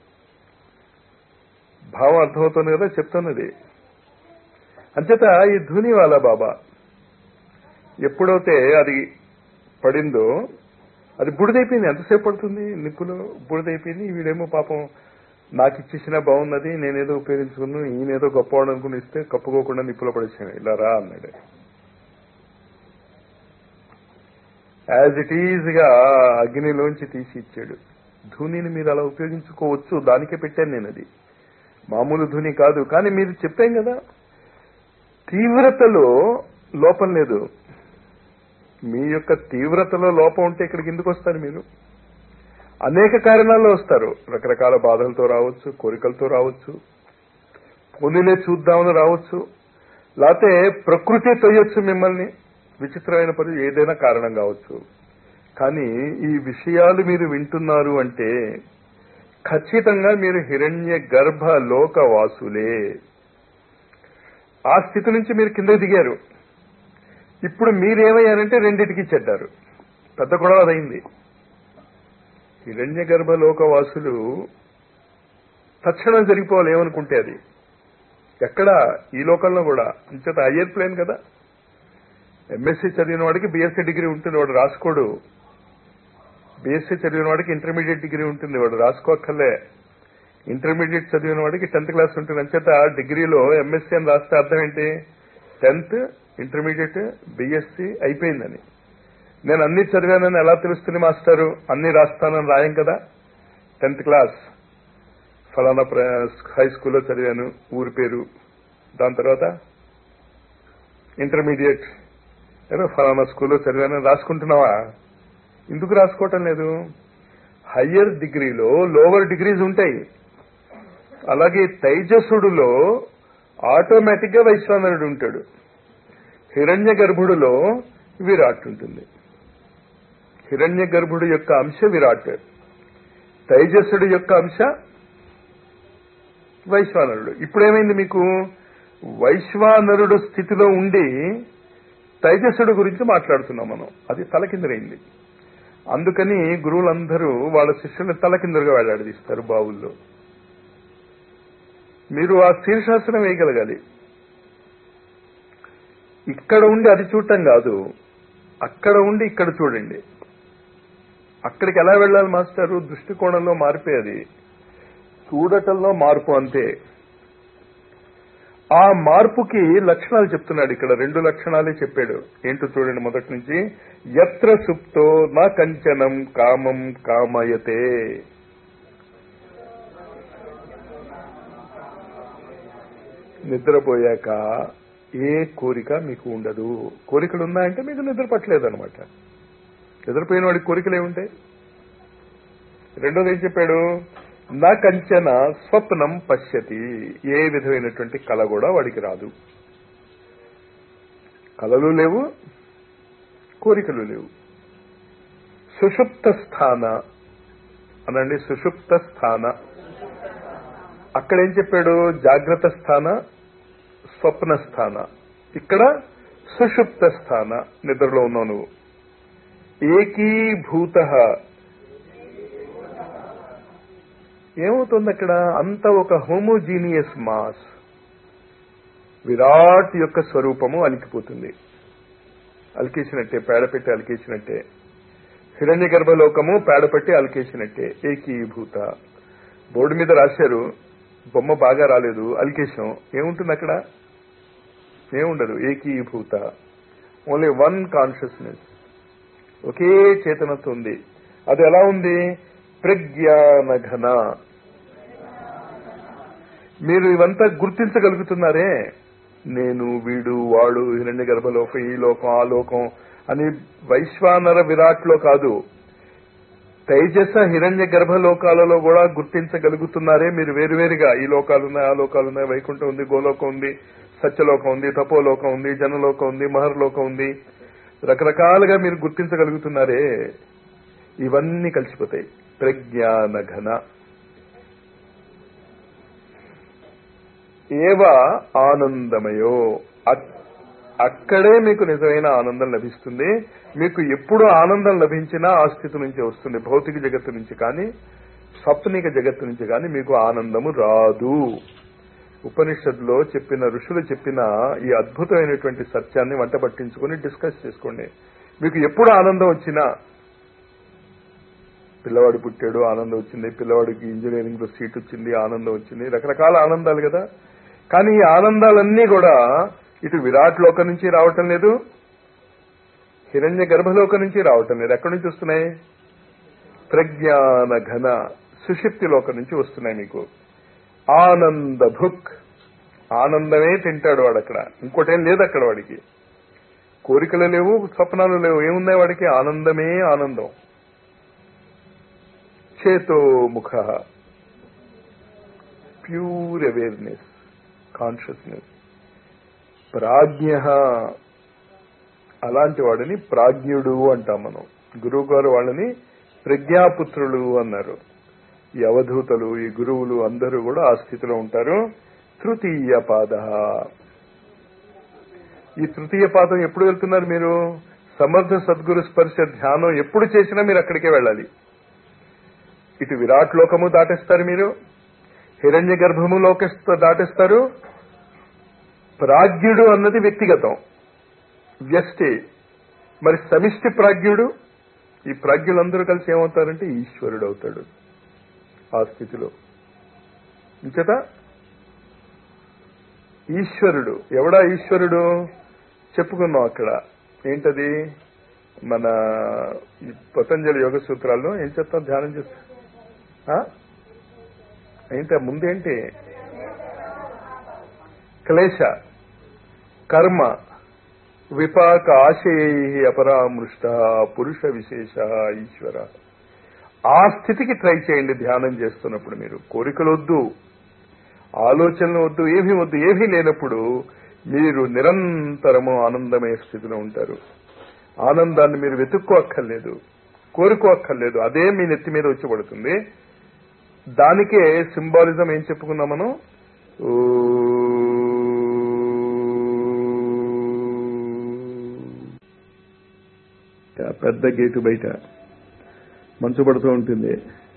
భావం అర్థమవుతుంది కదా చెప్తున్నది అంచేత ఈ ధూనివాలా బాబా ఎప్పుడైతే అది పడిందో అది బుడిదైపోయింది ఎంతసేపు పడుతుంది నిప్పులో బుడిదైపోయింది వీడేమో పాపం నాకు ఇచ్చేసినా బాగున్నది నేనేదో ఉపయోగించుకున్నాను ఈయనేదో గొప్పవాడు అనుకుని ఇస్తే కప్పుకోకుండా నిప్పులో పడేసాను ఇలా రా అన్నాడు యాజ్ ఇట్ ఈజ్ గా అగ్నిలోంచి తీసి ఇచ్చాడు ధూనిని మీరు అలా ఉపయోగించుకోవచ్చు దానికే పెట్టాను నేను అది మామూలు ధూని కాదు కానీ మీరు చెప్పాం కదా తీవ్రతలో లోపం లేదు మీ యొక్క తీవ్రతలో లోపం ఉంటే ఇక్కడికి ఎందుకు వస్తారు మీరు అనేక కారణాల్లో వస్తారు రకరకాల బాధలతో రావచ్చు కోరికలతో రావచ్చు పొనిలే చూద్దామని రావచ్చు లేకపోతే ప్రకృతి తొయ్యొచ్చు మిమ్మల్ని విచిత్రమైన పని ఏదైనా కారణం కావచ్చు కానీ ఈ విషయాలు మీరు వింటున్నారు అంటే ఖచ్చితంగా మీరు హిరణ్య గర్భ లోక వాసులే ఆ స్థితి నుంచి మీరు కిందకి దిగారు ఇప్పుడు మీరేమయ్యారంటే రెండింటికి చెడ్డారు పెద్ద గొడవ అదైంది హిరణ్య గర్భ లోకవాసులు తక్షణం జరిగిపోవాలి ఏమనుకుంటే అది ఎక్కడ ఈ లోకంలో కూడా అంచేత హయ్యర్ ప్లేన్ కదా ఎంఎస్సీ చదివిన వాడికి బీఎస్సీ డిగ్రీ ఉంటుంది వాడు రాసుకోడు బీఎస్సీ చదివిన వాడికి ఇంటర్మీడియట్ డిగ్రీ ఉంటుంది వాడు రాసుకోక్కర్లే ఇంటర్మీడియట్ చదివిన వాడికి టెన్త్ క్లాస్ ఉంటుంది అంచేత డిగ్రీలో ఎంఎస్సీ అని రాస్తే అర్థం ఏంటి టెన్త్ ఇంటర్మీడియట్ బీఎస్సీ అయిపోయిందని నేను అన్ని చదివానని ఎలా తెలుస్తుంది మాస్టారు అన్ని రాస్తానని రాయం కదా టెన్త్ క్లాస్ ఫలానా హై స్కూల్లో చదివాను ఊరి పేరు దాని తర్వాత ఇంటర్మీడియట్ ఏదో ఫలానా స్కూల్లో చదివానని రాసుకుంటున్నావా ఎందుకు రాసుకోవటం లేదు హయ్యర్ డిగ్రీలో లోవర్ డిగ్రీస్ ఉంటాయి అలాగే తైజసుడులో ఆటోమేటిక్ గా వైశ్వానరుడు ఉంటాడు హిరణ్య గర్భుడులో విరాట్ ఉంటుంది హిరణ్య గర్భుడు యొక్క అంశ విరాట్ తైజస్సుడు యొక్క అంశ వైశ్వానరుడు ఇప్పుడేమైంది మీకు వైశ్వానరుడు స్థితిలో ఉండి తైజస్సుడు గురించి మాట్లాడుతున్నాం మనం అది తలకిందులైంది అందుకని గురువులందరూ వాళ్ళ శిష్యుల్ని తలకిందులుగా వేలాడదీస్తారు బావుల్లో మీరు ఆ శీర్షాసనం వేయగలగాలి ఇక్కడ ఉండి అది చూడటం కాదు అక్కడ ఉండి ఇక్కడ చూడండి అక్కడికి ఎలా వెళ్ళాలి మాస్టారు దృష్టికోణంలో మార్పే అది చూడటంలో మార్పు అంతే ఆ మార్పుకి లక్షణాలు చెప్తున్నాడు ఇక్కడ రెండు లక్షణాలే చెప్పాడు ఏంటో చూడండి మొదటి నుంచి ఎత్ర సుప్తో నా కంచనం కామం కామయతే నిద్రపోయాక ఏ కోరిక మీకు ఉండదు కోరికలు ఉన్నాయంటే మీకు నిద్ర పట్టలేదు అనమాట నిద్రపోయిన వాడికి కోరికలు ఏముంటాయి రెండోది ఏం చెప్పాడు నా కంచన స్వప్నం పశ్యతి ఏ విధమైనటువంటి కళ కూడా వాడికి రాదు కళలు లేవు కోరికలు లేవు సుషుప్త స్థాన అనండి సుషుప్త స్థాన అక్కడ ఏం చెప్పాడు జాగ్రత్త స్థాన స్వప్న స్థాన ఇక్కడ సుషుప్త స్థాన నిద్రలో ఉన్నావు నువ్వు ఏకీభూత ఏమవుతుంది అక్కడ అంత ఒక హోమోజీనియస్ మాస్ విరాట్ యొక్క స్వరూపము అలికిపోతుంది అలికేసినట్టే పేడపెట్టి అలికేసినట్టే హిరణ్య గర్భలోకము పేడపెట్టి అలికేసినట్టే ఏకీభూత బోర్డు మీద రాశారు బొమ్మ బాగా రాలేదు అలికేశం ఏముంటుంది అక్కడ ఏముండదు ఏకీభూత ఓన్లీ వన్ కాన్షియస్నెస్ ఒకే చేతనతో ఉంది అది ఎలా ఉంది ప్రజ్ఞానఘన మీరు ఇవంతా గుర్తించగలుగుతున్నారే నేను వీడు వాడు హిరణ్య గర్భలోకం ఈ లోకం ఆ లోకం అని వైశ్వానర విరాట్లో కాదు తైజస హిరణ్య గర్భలోకాలలో కూడా గుర్తించగలుగుతున్నారే మీరు వేరువేరుగా ఈ లోకాలున్నాయి ఆ లోకాలున్నాయి వైకుంఠం ఉంది గోలోకం ఉంది సత్యలోకం ఉంది తపోలోకం ఉంది జనలోకం ఉంది మహర్లోకం ఉంది రకరకాలుగా మీరు గుర్తించగలుగుతున్నారే ఇవన్నీ కలిసిపోతాయి ప్రజ్ఞానఘన ఏవ ఆనందమయో అక్కడే మీకు నిజమైన ఆనందం లభిస్తుంది మీకు ఎప్పుడు ఆనందం లభించినా ఆ స్థితి నుంచి వస్తుంది భౌతిక జగత్తు నుంచి కానీ స్వప్నిక జగత్తు నుంచి కానీ మీకు ఆనందము రాదు ఉపనిషత్తులో చెప్పిన ఋషులు చెప్పిన ఈ అద్భుతమైనటువంటి సత్యాన్ని వంట పట్టించుకుని డిస్కస్ చేసుకోండి మీకు ఎప్పుడు ఆనందం వచ్చినా పిల్లవాడు పుట్టాడు ఆనందం వచ్చింది పిల్లవాడికి ఇంజనీరింగ్ లో సీట్ వచ్చింది ఆనందం వచ్చింది రకరకాల ఆనందాలు కదా కానీ ఈ ఆనందాలన్నీ కూడా ఇటు విరాట్ లోకం నుంచి రావటం లేదు హిరణ్య గర్భలోకం నుంచి రావటం లేదు ఎక్కడి నుంచి వస్తున్నాయి ప్రజ్ఞాన ఘన సుషిప్తి లోకం నుంచి వస్తున్నాయి మీకు ఆనంద భుక్ ఆనందమే తింటాడు వాడు అక్కడ ఇంకోటేం లేదు అక్కడ వాడికి కోరికలు లేవు స్వప్నాలు లేవు ఏమున్నాయి వాడికి ఆనందమే ఆనందం చేతో ముఖ ప్యూర్ అవేర్నెస్ కాన్షియస్నెస్ ప్రాజ్ఞ అలాంటి వాడిని ప్రాజ్ఞుడు అంటాం మనం గురువు గారు వాళ్ళని ప్రజ్ఞాపుత్రులు అన్నారు ఈ అవధూతలు ఈ గురువులు అందరూ కూడా ఆ స్థితిలో ఉంటారు తృతీయ పాద ఈ తృతీయ పాదం ఎప్పుడు వెళ్తున్నారు మీరు సమర్థ సద్గురు స్పర్శ ధ్యానం ఎప్పుడు చేసినా మీరు అక్కడికే వెళ్ళాలి ఇటు విరాట్ లోకము దాటేస్తారు మీరు హిరణ్య గర్భము లోక దాటేస్తారు ప్రాజ్ఞుడు అన్నది వ్యక్తిగతం వ్యష్టి మరి సమిష్టి ప్రాజ్ఞుడు ఈ ప్రాజ్ఞులందరూ కలిసి ఏమవుతారంటే ఈశ్వరుడు అవుతాడు ఆ స్థితిలో ఇంచేత ఈశ్వరుడు ఎవడా ఈశ్వరుడు చెప్పుకున్నాం అక్కడ ఏంటది మన ఈ పతంజలి యోగ సూత్రాల్లో ఏం చెప్తాం ధ్యానం చేస్తా ఏంటి ముందేంటి క్లేశ కర్మ విపాక ఆశయై అపరామృష్ట పురుష విశేష ఈశ్వర ఆ స్థితికి ట్రై చేయండి ధ్యానం చేస్తున్నప్పుడు మీరు కోరికలు వద్దు ఆలోచనలు వద్దు ఏమీ వద్దు ఏమీ లేనప్పుడు మీరు నిరంతరము ఆనందమయ స్థితిలో ఉంటారు ఆనందాన్ని మీరు వెతుక్కో అక్కర్లేదు కోరుకో అక్కర్లేదు అదే మీ నెత్తి మీద వచ్చి పడుతుంది దానికే సింబాలిజం ఏం చెప్పుకున్నాం మనం పెద్ద గేటు బయట మంచు పడుతూ ఉంటుంది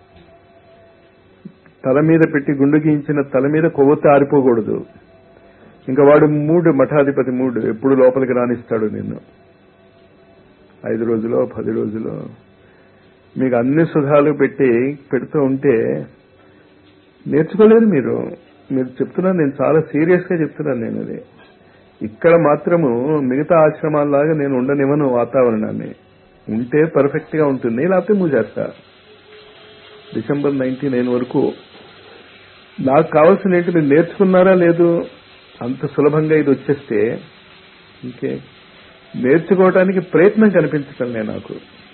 తల మీద పెట్టి గుండు గీయించిన తల మీద కొవ్వొత్తి ఆరిపోకూడదు ఇంకా వాడు మూడు మఠాధిపతి మూడు ఎప్పుడు లోపలికి రాణిస్తాడు నిన్ను ఐదు రోజులో పది రోజులో మీకు అన్ని సుధాలు పెట్టి పెడుతూ ఉంటే నేర్చుకోలేదు మీరు మీరు చెప్తున్నాను నేను చాలా సీరియస్ గా చెప్తున్నాను నేను అది ఇక్కడ మాత్రము మిగతా ఆశ్రమాల్లాగా నేను ఉండనివ్వను వాతావరణాన్ని ఉంటే పర్ఫెక్ట్ గా ఉంటుంది లేకపోతే మూవ్ చేస్తా డిసెంబర్ నైన్టీ నైన్ వరకు నాకు కావాల్సిన ఏంటి మీరు నేర్చుకున్నారా లేదు అంత సులభంగా ఇది వచ్చేస్తే ఇంకే నేర్చుకోవడానికి ప్రయత్నం కనిపించటం లే నాకు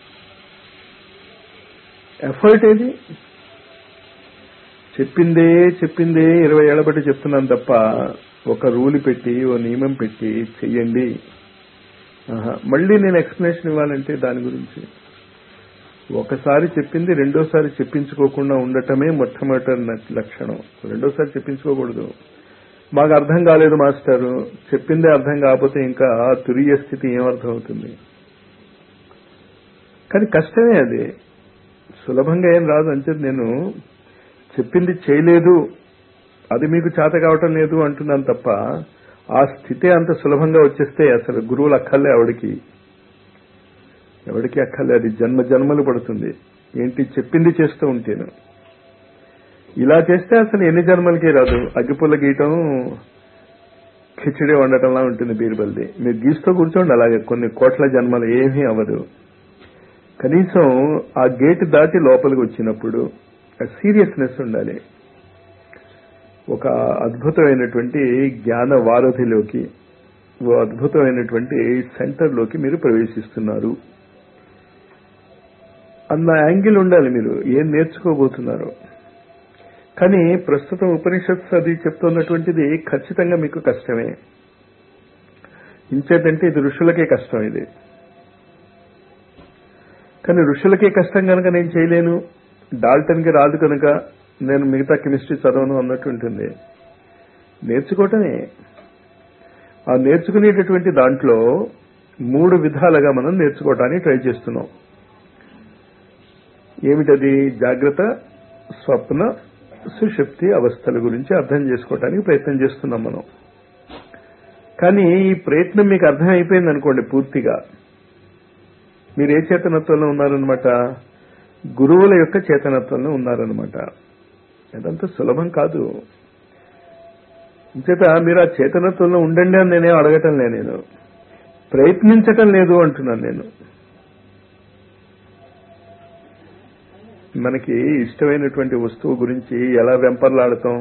ఎఫర్ట్ ఏది చెప్పిందే చెప్పిందే ఇరవై ఏళ్ల బట్టి చెప్తున్నాను తప్ప ఒక రూల్ పెట్టి ఓ నియమం పెట్టి చెయ్యండి ఆహా. మళ్ళీ నేను ఎక్స్ప్లెనేషన్ ఇవ్వాలంటే దాని గురించి ఒకసారి చెప్పింది రెండోసారి చెప్పించుకోకుండా ఉండటమే మొట్టమొదటి లక్షణం రెండోసారి చెప్పించుకోకూడదు మాకు అర్థం కాలేదు మాస్టారు చెప్పిందే అర్థం కాకపోతే ఇంకా తురియ స్థితి ఏమర్థం అవుతుంది కానీ కష్టమే అది సులభంగా ఏం రాదు అంటే నేను చెప్పింది చేయలేదు అది మీకు చేత కావటం లేదు అంటున్నాను తప్ప ఆ స్థితి అంత సులభంగా వచ్చేస్తే అసలు గురువులు అక్కర్లే ఆవిడికి ఎవరికి అక్కర్లే అది జన్మ జన్మలు పడుతుంది ఏంటి చెప్పింది చేస్తూ ఉంటేను ఇలా చేస్తే అసలు ఎన్ని జన్మలకి రాదు అగ్గిపుల్ల గీయటం కిచిడి వండటంలా ఉంటుంది బీర్బల్ది మీరు గీస్తూ కూర్చోండి అలాగే కొన్ని కోట్ల జన్మలు ఏమీ అవ్వదు కనీసం ఆ గేట్ దాటి లోపలికి వచ్చినప్పుడు సీరియస్నెస్ ఉండాలి ఒక అద్భుతమైనటువంటి జ్ఞాన వారధిలోకి ఓ అద్భుతమైనటువంటి సెంటర్లోకి మీరు ప్రవేశిస్తున్నారు అన్న యాంగిల్ ఉండాలి మీరు ఏం నేర్చుకోబోతున్నారు కానీ ప్రస్తుతం ఉపనిషత్స్ అది చెప్తున్నటువంటిది ఖచ్చితంగా మీకు కష్టమే ఇంచేతంటే ఇది ఋషులకే కష్టం ఇది కానీ ఋషులకే కష్టం కనుక నేను చేయలేను డాల్టన్కి రాదు కనుక నేను మిగతా కెమిస్ట్రీ చదవను అన్నట్టు ఉంటుంది నేర్చుకోవటమే ఆ నేర్చుకునేటటువంటి దాంట్లో మూడు విధాలుగా మనం నేర్చుకోవటానికి ట్రై చేస్తున్నాం ఏమిటది జాగ్రత్త స్వప్న సుషుప్తి అవస్థల గురించి అర్థం చేసుకోవటానికి ప్రయత్నం చేస్తున్నాం మనం కానీ ఈ ప్రయత్నం మీకు అర్థం అయిపోయింది అనుకోండి పూర్తిగా మీరు ఏ చేతనత్వంలో ఉన్నారనమాట గురువుల యొక్క చేతనత్వంలో ఉన్నారనమాట అదంతా సులభం కాదు చేత మీరు ఆ చేతనత్వంలో ఉండండి అని నేనేం అడగటం లే నేను ప్రయత్నించటం లేదు అంటున్నాను నేను మనకి ఇష్టమైనటువంటి వస్తువు గురించి ఎలా వెంపర్లాడతాం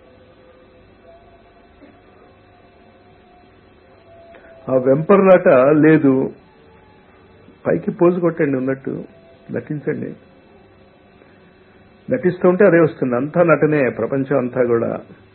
ఆ వెంపర్లాట లేదు పైకి పోజు కొట్టండి ఉన్నట్టు నటించండి నటిస్తుంటే అదే వస్తుంది అంతా నటనే ప్రపంచం అంతా కూడా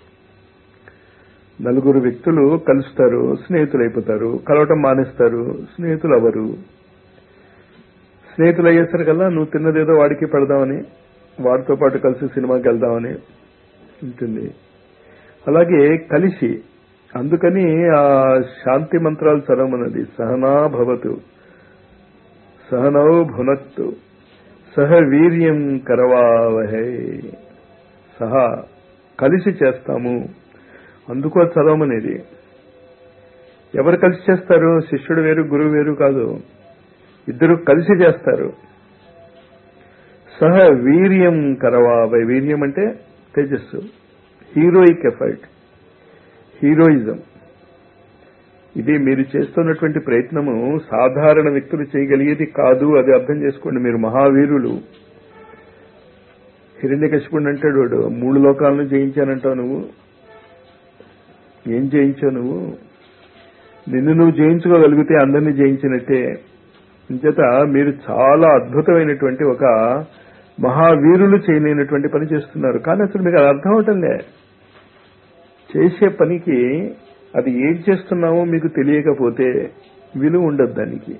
నలుగురు వ్యక్తులు కలుస్తారు స్నేహితులు అయిపోతారు కలవటం మానేస్తారు స్నేహితులు అవరు స్నేహితులు అయ్యేసరికల్లా నువ్వు తిన్నదేదో వాడికి పెడదామని వాడితో పాటు కలిసి సినిమాకి వెళ్దామని ఉంటుంది అలాగే కలిసి అందుకని ఆ శాంతి మంత్రాలు చదవమన్నది సహనా భవతు సహనౌ భునక్తు సహ వీర్యం కరవావహై సహా కలిసి చేస్తాము అందుకో చదవమనేది ఎవరు కలిసి చేస్తారు శిష్యుడు వేరు గురువు వేరు కాదు ఇద్దరు కలిసి చేస్తారు సహ వీర్యం కరవావై వీర్యం అంటే తేజస్సు హీరోయిక్ ఎఫర్ట్ హీరోయిజం ఇది మీరు చేస్తున్నటువంటి ప్రయత్నము సాధారణ వ్యక్తులు చేయగలిగేది కాదు అది అర్థం చేసుకోండి మీరు మహావీరులు హిరణ్యకశిపుడు అంటాడు వాడు మూడు లోకాలను జయించానంటావు నువ్వు ఏం జయించావు నువ్వు నిన్ను నువ్వు జయించుకోగలిగితే అందరినీ జయించినట్టే ఇంచేత మీరు చాలా అద్భుతమైనటువంటి ఒక మహావీరులు చేయలేనటువంటి పని చేస్తున్నారు కానీ అసలు మీకు అది అర్థం అవటంలే చేసే పనికి అది ఏం చేస్తున్నామో మీకు తెలియకపోతే విలువ ఉండదు దానికి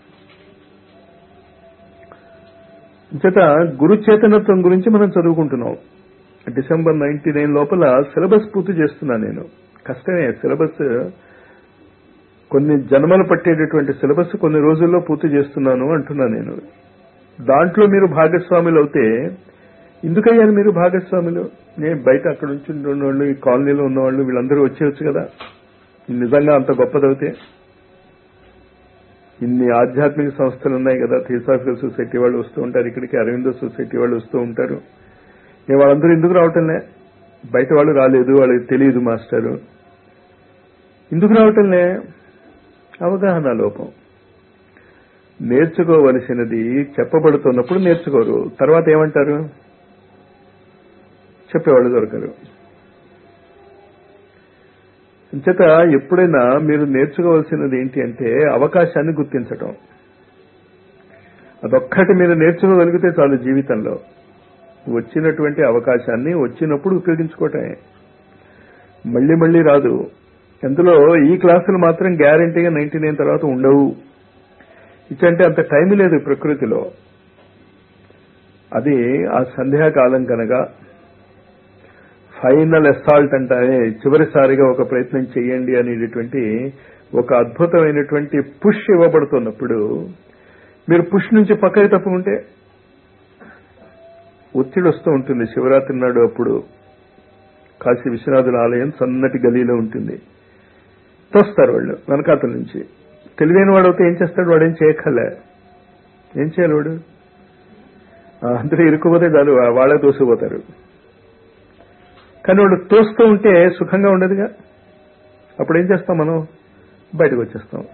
చేత గురు చేతనత్వం గురించి మనం చదువుకుంటున్నాం డిసెంబర్ నైన్టీ నైన్ లోపల సిలబస్ పూర్తి చేస్తున్నా నేను కష్టమే సిలబస్ కొన్ని జన్మలు పట్టేటటువంటి సిలబస్ కొన్ని రోజుల్లో పూర్తి చేస్తున్నాను అంటున్నా నేను దాంట్లో మీరు భాగస్వాములు అవుతే ఎందుకయ్యారు మీరు భాగస్వాములు నేను బయట అక్కడ నుంచి ఉన్నవాళ్ళు ఈ కాలనీలో ఉన్నవాళ్ళు వీళ్ళందరూ వచ్చేయచ్చు కదా నిజంగా అంత గొప్పదవుతే ఇన్ని ఆధ్యాత్మిక సంస్థలు ఉన్నాయి కదా థియోసాఫికల్ సొసైటీ వాళ్ళు వస్తూ ఉంటారు ఇక్కడికి అరవిందో సొసైటీ వాళ్ళు వస్తూ ఉంటారు నేను వాళ్ళందరూ ఎందుకు రావటంలే బయట వాళ్ళు రాలేదు వాళ్ళకి తెలియదు మాస్టరు ఎందుకు రావటంలే అవగాహన లోపం నేర్చుకోవలసినది చెప్పబడుతున్నప్పుడు నేర్చుకోరు తర్వాత ఏమంటారు చెప్పేవాళ్ళు దొరకరు అంచేత ఎప్పుడైనా మీరు నేర్చుకోవాల్సినది ఏంటి అంటే అవకాశాన్ని గుర్తించటం అదొక్కటి మీరు నేర్చుకోగలిగితే చాలు జీవితంలో వచ్చినటువంటి అవకాశాన్ని వచ్చినప్పుడు ఉపయోగించుకోవటమే మళ్ళీ మళ్ళీ రాదు అందులో ఈ క్లాసులు మాత్రం గ్యారంటీగా నైన్టీ నైన్ తర్వాత ఉండవు ఇచ్చంటే అంత టైం లేదు ప్రకృతిలో అది ఆ సంధ్యాకాలం కనుక ఫైనల్ ఎస్టాల్ట్ అంటారే చివరిసారిగా ఒక ప్రయత్నం చేయండి అనేటటువంటి ఒక అద్భుతమైనటువంటి పుష్ ఇవ్వబడుతున్నప్పుడు మీరు పుష్ నుంచి పక్కకి తప్పుకుంటే ఒత్తిడి వస్తూ ఉంటుంది శివరాత్రి నాడు అప్పుడు కాశీ విశ్వనాథుల ఆలయం సన్నటి గలీలో ఉంటుంది తోస్తారు వాళ్ళు వెనకాతల నుంచి తెలివైన వాడు అయితే ఏం చేస్తాడు వాడు ఏం చేయక్కర్లే ఏం చేయాలి వాడు అందరూ ఇరుక్కుపోతే చాలు వాళ్ళే తోసిపోతారు కానీ వాడు తోస్తూ ఉంటే సుఖంగా ఉండదుగా అప్పుడు ఏం చేస్తాం మనం బయటకు వచ్చేస్తాం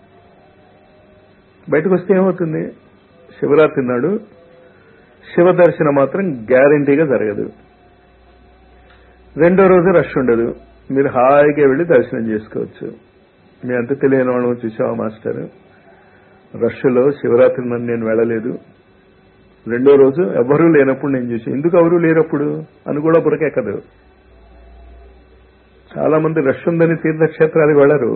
బయటకు వస్తే ఏమవుతుంది శివరాత్రి నాడు శివ దర్శనం మాత్రం గ్యారంటీగా జరగదు రెండో రోజు రష్ ఉండదు మీరు హాయిగా వెళ్ళి దర్శనం చేసుకోవచ్చు మీ అంత తెలియని వాళ్ళని చూసావా మాస్టర్ రష్లో శివరాత్రి నన్ను నేను వెళ్ళలేదు రెండో రోజు ఎవరూ లేనప్పుడు నేను చూసి ఎందుకు ఎవరూ లేనప్పుడు అని కూడా బురకెక్కదు చాలా మంది రష్ ఉందని తీర్థక్షేత్రాలకు వెళ్లరు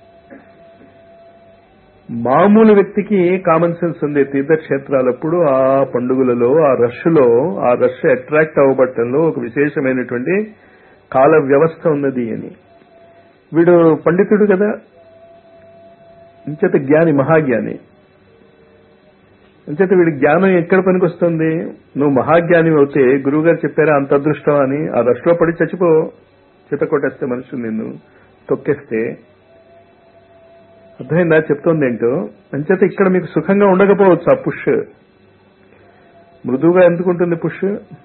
మామూలు వ్యక్తికి కామన్ సెన్స్ ఉంది తీర్థక్షేత్రాలప్పుడు ఆ పండుగలలో ఆ రష్లో ఆ రష్ అట్రాక్ట్ అవ్వబట్టంలో ఒక విశేషమైనటువంటి కాల వ్యవస్థ ఉన్నది అని వీడు పండితుడు కదా ఇంచేత జ్ఞాని మహాజ్ఞాని అంచేత వీడి జ్ఞానం ఎక్కడ పనికొస్తుంది నువ్వు మహాజ్ఞాని అవుతే గురువు గారు చెప్పారా అంత అదృష్టం అని ఆ రష్లో పడి చచ్చిపో చిత కొట్టేస్తే మనుషులు నిన్ను తొక్కేస్తే అర్థమైందా చెప్తోంది ఏంటో అంచేత ఇక్కడ మీకు సుఖంగా ఉండకపోవచ్చు ఆ పుష్ మృదువుగా ఎందుకుంటుంది పుష్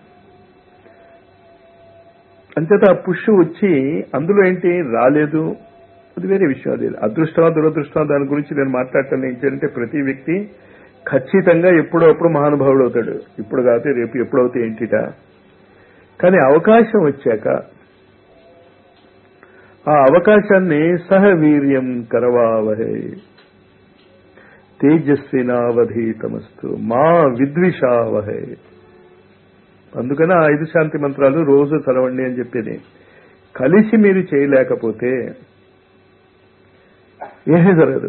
అంచేత ఆ పుష్ వచ్చి అందులో ఏంటి రాలేదు అది వేరే విషయం అది అదృష్టమా దురదృష్టమా దాని గురించి నేను మాట్లాడటం ఏంటంటే ప్రతి వ్యక్తి ఖచ్చితంగా ఎప్పుడో అప్పుడు మహానుభావుడు అవుతాడు ఇప్పుడు కాకపోతే రేపు ఎప్పుడవుతే ఏంటిట కానీ అవకాశం వచ్చాక ఆ అవకాశాన్ని సహవీర్యం కరవావహే తేజస్వినావధీతమస్తు మా విద్విషావహే అందుకని ఆ ఐదు శాంతి మంత్రాలు రోజు చదవండి అని చెప్పేది కలిసి మీరు చేయలేకపోతే ఏమీ జరగదు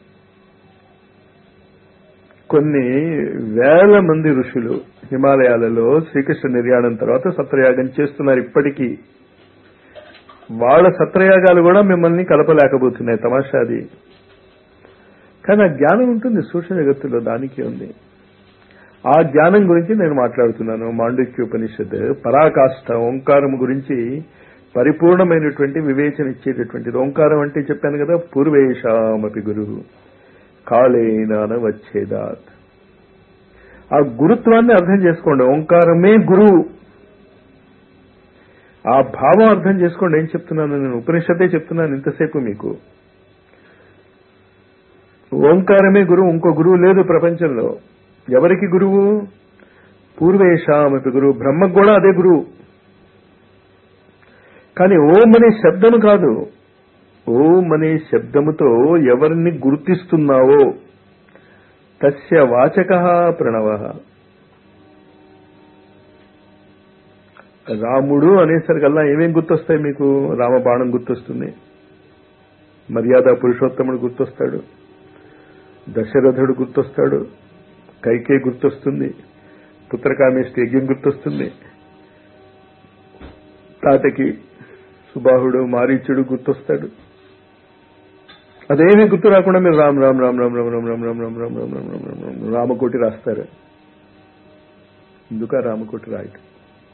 కొన్ని వేల మంది ఋషులు హిమాలయాలలో శ్రీకృష్ణ నిర్యాణం తర్వాత సత్రయాగం చేస్తున్నారు ఇప్పటికీ వాళ్ళ సత్రయాగాలు కూడా మిమ్మల్ని కలపలేకపోతున్నాయి తమాషాది కానీ ఆ జ్ఞానం ఉంటుంది సూక్ష్మ జగత్తులో దానికి ఉంది ఆ జ్ఞానం గురించి నేను మాట్లాడుతున్నాను మాండిక్య ఉపనిషత్ పరాకాష్ఠ ఓంకారం గురించి పరిపూర్ణమైనటువంటి వివేచన ఇచ్చేటటువంటిది ఓంకారం అంటే చెప్పాను కదా పూర్వేషామపి గురువు కాళేనాన వచ్చేదాత్ ఆ గురుత్వాన్ని అర్థం చేసుకోండి ఓంకారమే గురువు ఆ భావం అర్థం చేసుకోండి ఏం చెప్తున్నాను నేను ఉపనిషత్తే చెప్తున్నాను ఇంతసేపు మీకు ఓంకారమే గురువు ఇంకో గురువు లేదు ప్రపంచంలో ఎవరికి గురువు పూర్వేషామపి గురువు బ్రహ్మకు కూడా అదే గురువు కానీ ఓం అనే శబ్దము కాదు ఓం అనే శబ్దముతో ఎవరిని గుర్తిస్తున్నావో తస్య వాచక ప్రణవ రాముడు అనేసరికల్లా ఏమేం గుర్తొస్తాయి మీకు రామబాణం గుర్తొస్తుంది మర్యాద పురుషోత్తముడు గుర్తొస్తాడు దశరథుడు గుర్తొస్తాడు కైకే గుర్తొస్తుంది పుత్రకామేష్టి యజ్ఞం గుర్తొస్తుంది తాతకి సుబాహుడు మారీచుడు గుర్తొస్తాడు అదేమీ గుర్తు రాకుండా మీరు రామ్ రామ్ రామ్ రామ్ రామ్ రామ్ రామ్ రామ్ రామ్ రామ్ రామ్ రామ్ రామ్ రామ్ రామ్ రామకోటి రాస్తారు ఎందుక రామకోటి రాయటం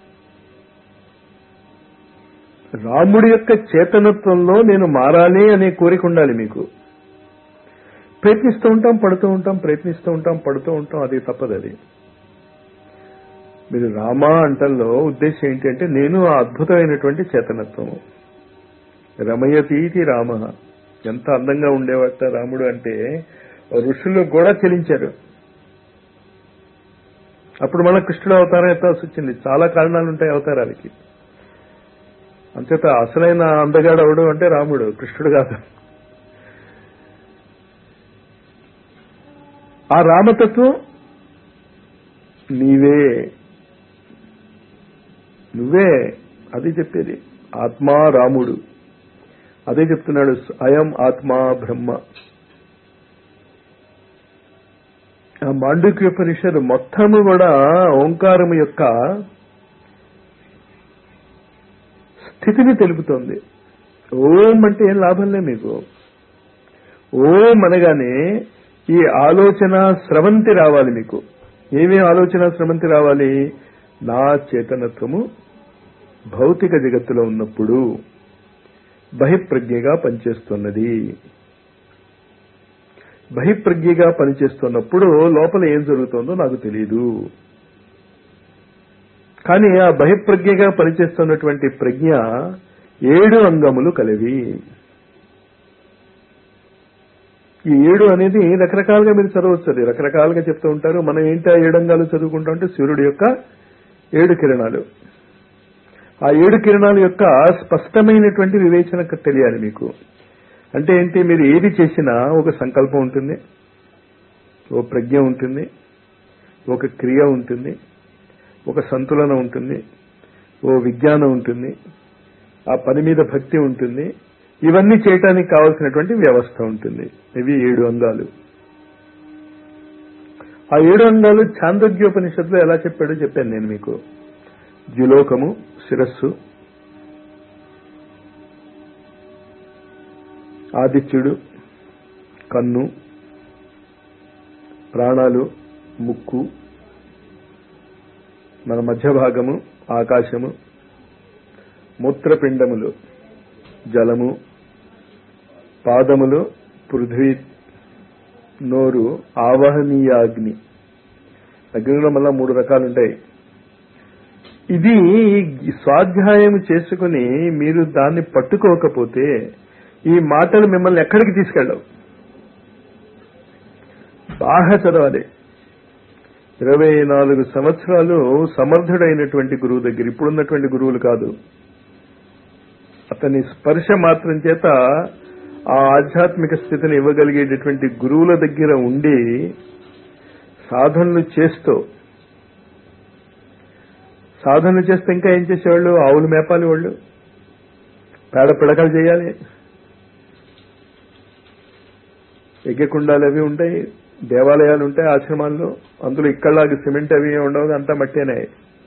రాముడి యొక్క చేతనత్వంలో నేను మారాలి అనే కోరిక ఉండాలి మీకు ప్రయత్నిస్తూ ఉంటాం పడుతూ ఉంటాం ప్రయత్నిస్తూ ఉంటాం పడుతూ ఉంటాం అది తప్పదు అది మీరు రామ అంటంలో ఉద్దేశం ఏంటి అంటే నేను ఆ అద్భుతమైనటువంటి చేతనత్వము రమయతీతి రామ ఎంత అందంగా ఉండేవాట రాముడు అంటే ఋషులు కూడా చెలించారు అప్పుడు మన కృష్ణుడు అవతారం ఎత్తాల్సి వచ్చింది చాలా కారణాలు ఉంటాయి అవతారాలకి అంచేత అసలైన అందగాడు అవడు అంటే రాముడు కృష్ణుడు కాదు ఆ రామతత్వం నీవే నువ్వే అది చెప్పేది ఆత్మా రాముడు అదే చెప్తున్నాడు అయం ఆత్మా బ్రహ్మ ఆ మాండుక్యోపనిషత్తు మొత్తము కూడా ఓంకారము యొక్క స్థితిని తెలుపుతోంది ఓం అంటే ఏం లాభంలే మీకు ఓం అనగానే ఈ ఆలోచన స్రవంతి రావాలి మీకు ఏమేం ఆలోచన స్రవంతి రావాలి నా చేతనత్వము భౌతిక జగత్తులో ఉన్నప్పుడు బహిప్రజ్ఞగా పనిచేస్తున్నది బహిప్రజ్ఞగా పనిచేస్తున్నప్పుడు లోపల ఏం జరుగుతుందో నాకు తెలియదు కానీ ఆ బహిప్రజ్ఞగా పనిచేస్తున్నటువంటి ప్రజ్ఞ ఏడు అంగములు కలవి ఈ ఏడు అనేది రకరకాలుగా మీరు చదవచ్చు అది రకరకాలుగా చెప్తూ ఉంటారు మనం ఏంటి ఆ ఏడు అంగాలు చదువుకుంటా ఉంటే సూర్యుడి యొక్క ఏడు కిరణాలు ఆ ఏడు కిరణాల యొక్క స్పష్టమైనటువంటి వివేచన తెలియాలి మీకు అంటే ఏంటి మీరు ఏది చేసినా ఒక సంకల్పం ఉంటుంది ఓ ప్రజ్ఞ ఉంటుంది ఒక క్రియ ఉంటుంది ఒక సంతులన ఉంటుంది ఓ విజ్ఞానం ఉంటుంది ఆ పని మీద భక్తి ఉంటుంది ఇవన్నీ చేయటానికి కావలసినటువంటి వ్యవస్థ ఉంటుంది ఇవి ఏడు అంగాలు ఆ ఏడు అంగాలు ఛాందోగ్యోపనిషత్తులో ఎలా చెప్పాడో చెప్పాను నేను మీకు ద్యులోకము శిరస్సు ఆదిత్యుడు కన్ను ప్రాణాలు ముక్కు మన మధ్య భాగము ఆకాశము మూత్రపిండములు జలము పాదములు పృథ్వీ నోరు ఆవహనీయాగ్ని అగ్నిలో మళ్ళా మూడు రకాలు ఉంటాయి ఇది స్వాధ్యాయం చేసుకుని మీరు దాన్ని పట్టుకోకపోతే ఈ మాటలు మిమ్మల్ని ఎక్కడికి తీసుకెళ్ళవు బాగా చదవాలి ఇరవై నాలుగు సంవత్సరాలు సమర్థుడైనటువంటి గురువు దగ్గర ఇప్పుడున్నటువంటి గురువులు కాదు అతని స్పర్శ మాత్రం చేత ఆ ఆధ్యాత్మిక స్థితిని ఇవ్వగలిగేటటువంటి గురువుల దగ్గర ఉండి సాధనలు చేస్తూ సాధనలు చేస్తే ఇంకా ఏం చేసేవాళ్ళు ఆవులు మేపాలి వాళ్ళు పేడ పిడకలు చేయాలి యజ్ఞకుండాలు అవి ఉంటాయి దేవాలయాలు ఉంటాయి ఆశ్రమాల్లో అందులో ఇక్కడలాగా సిమెంట్ అవి ఉండవు అంతా మట్టేనే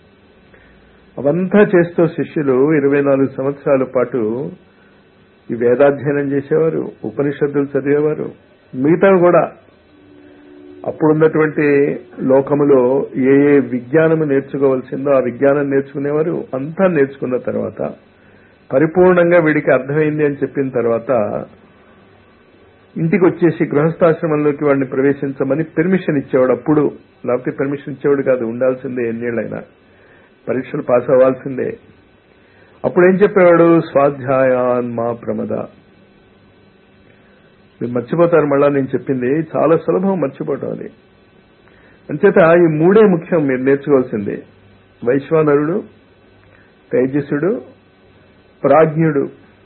అవంతా చేస్తూ శిష్యులు ఇరవై నాలుగు సంవత్సరాల పాటు ఈ వేదాధ్యయనం చేసేవారు ఉపనిషత్తులు చదివేవారు మిగతావి కూడా అప్పుడున్నటువంటి లోకములో ఏ ఏ విజ్ఞానము నేర్చుకోవాల్సిందో ఆ విజ్ఞానం నేర్చుకునేవారు అంతా నేర్చుకున్న తర్వాత పరిపూర్ణంగా వీడికి అర్థమైంది అని చెప్పిన తర్వాత ఇంటికి వచ్చేసి గృహస్థాశ్రమంలోకి వాడిని ప్రవేశించమని పెర్మిషన్ ఇచ్చేవాడు అప్పుడు లేకపోతే పెర్మిషన్ ఇచ్చేవాడు కాదు ఉండాల్సిందే ఎన్నేళ్ళైనా పరీక్షలు పాస్ అవ్వాల్సిందే అప్పుడు ఏం చెప్పేవాడు స్వాధ్యాయాన్ మా ప్రమద మీరు మర్చిపోతారు మళ్ళా నేను చెప్పింది చాలా సులభం మర్చిపోవటం అది అంచేత ఈ మూడే ముఖ్యం మీరు నేర్చుకోవాల్సిందే వైశ్వానరుడు తేజస్సుడు ప్రాజ్ఞుడు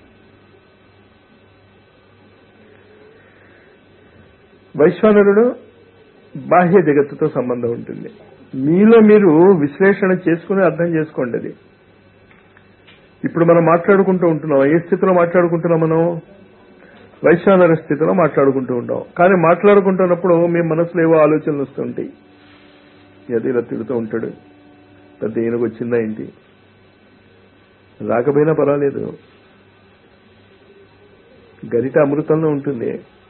వైశ్వానరుడు బాహ్య జగత్తుతో సంబంధం ఉంటుంది మీలో మీరు విశ్లేషణ చేసుకుని అర్థం చేసుకోండి అది ఇప్పుడు మనం మాట్లాడుకుంటూ ఉంటున్నాం ఏ స్థితిలో మాట్లాడుకుంటున్నాం మనం వైశ్వానర స్థితిలో మాట్లాడుకుంటూ ఉంటాం కానీ మాట్లాడుకుంటున్నప్పుడు మీ మనసులో ఏవో ఆలోచనలు వస్తుంటాయి అది ఇలా తిడుతూ ఉంటాడు పెద్ద ఈయనకు వచ్చిందా ఏంటి రాకపోయినా పర్వాలేదు గరిట అమృతంలో ఉంటుంది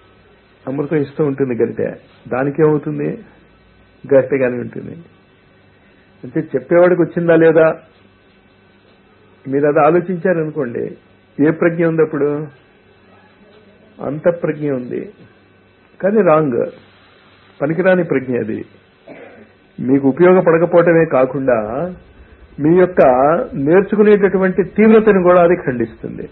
అమృతం ఇస్తూ ఉంటుంది గరిటె దానికి ఏమవుతుంది గరిటెగానే ఉంటుంది అంటే చెప్పేవాడికి వచ్చిందా లేదా మీరు అది ఆలోచించారనుకోండి ఏ ప్రజ్ఞ ఉంది అప్పుడు అంత ప్రజ్ఞ ఉంది కానీ రాంగ్ పనికిరాని ప్రజ్ఞ అది మీకు ఉపయోగపడకపోవటమే కాకుండా మీ యొక్క నేర్చుకునేటటువంటి తీవ్రతను కూడా అది ఖండిస్తుంది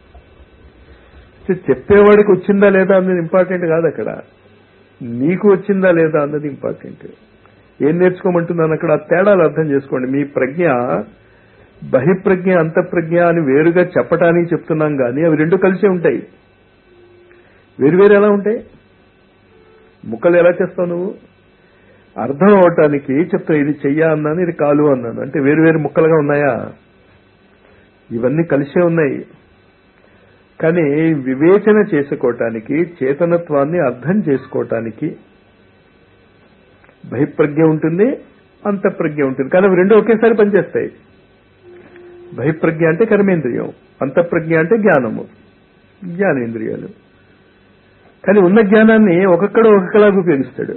చెప్పేవాడికి వచ్చిందా లేదా అన్నది ఇంపార్టెంట్ కాదు అక్కడ నీకు వచ్చిందా లేదా అన్నది ఇంపార్టెంట్ ఏం నేర్చుకోమంటున్నాను అక్కడ ఆ తేడాలు అర్థం చేసుకోండి మీ ప్రజ్ఞ బహిప్రజ్ఞ అంతఃప్రజ్ఞ అని వేరుగా చెప్పటానికి చెప్తున్నాం కానీ అవి రెండు కలిసే ఉంటాయి వేరువేరు ఎలా ఉంటాయి ముక్కలు ఎలా చేస్తావు నువ్వు అర్థం అవటానికి చెప్తా ఇది చెయ్య అన్నాను ఇది కాలు అన్నాను అంటే వేరువేరు ముక్కలుగా ఉన్నాయా ఇవన్నీ కలిసే ఉన్నాయి కానీ వివేచన చేసుకోవటానికి చేతనత్వాన్ని అర్థం చేసుకోవటానికి బహిప్రజ్ఞ ఉంటుంది అంతఃప్రజ్ఞ ఉంటుంది కానీ అవి రెండు ఒకేసారి పనిచేస్తాయి బహిప్రజ్ఞ అంటే కర్మేంద్రియం అంతఃప్రజ్ఞ అంటే జ్ఞానము జ్ఞానేంద్రియాలు కానీ ఉన్న జ్ఞానాన్ని ఒక్కొక్కడు ఒక్కొక్కలాగా ఉపయోగిస్తాడు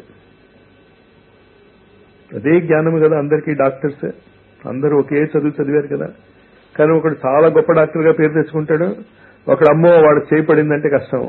అదే జ్ఞానము కదా అందరికీ డాక్టర్స్ అందరూ ఒకే చదువు చదివారు కదా కానీ ఒకడు చాలా గొప్ప డాక్టర్గా పేరు తెచ్చుకుంటాడు ఒకడు అమ్మో వాడు చేయపడిందంటే కష్టం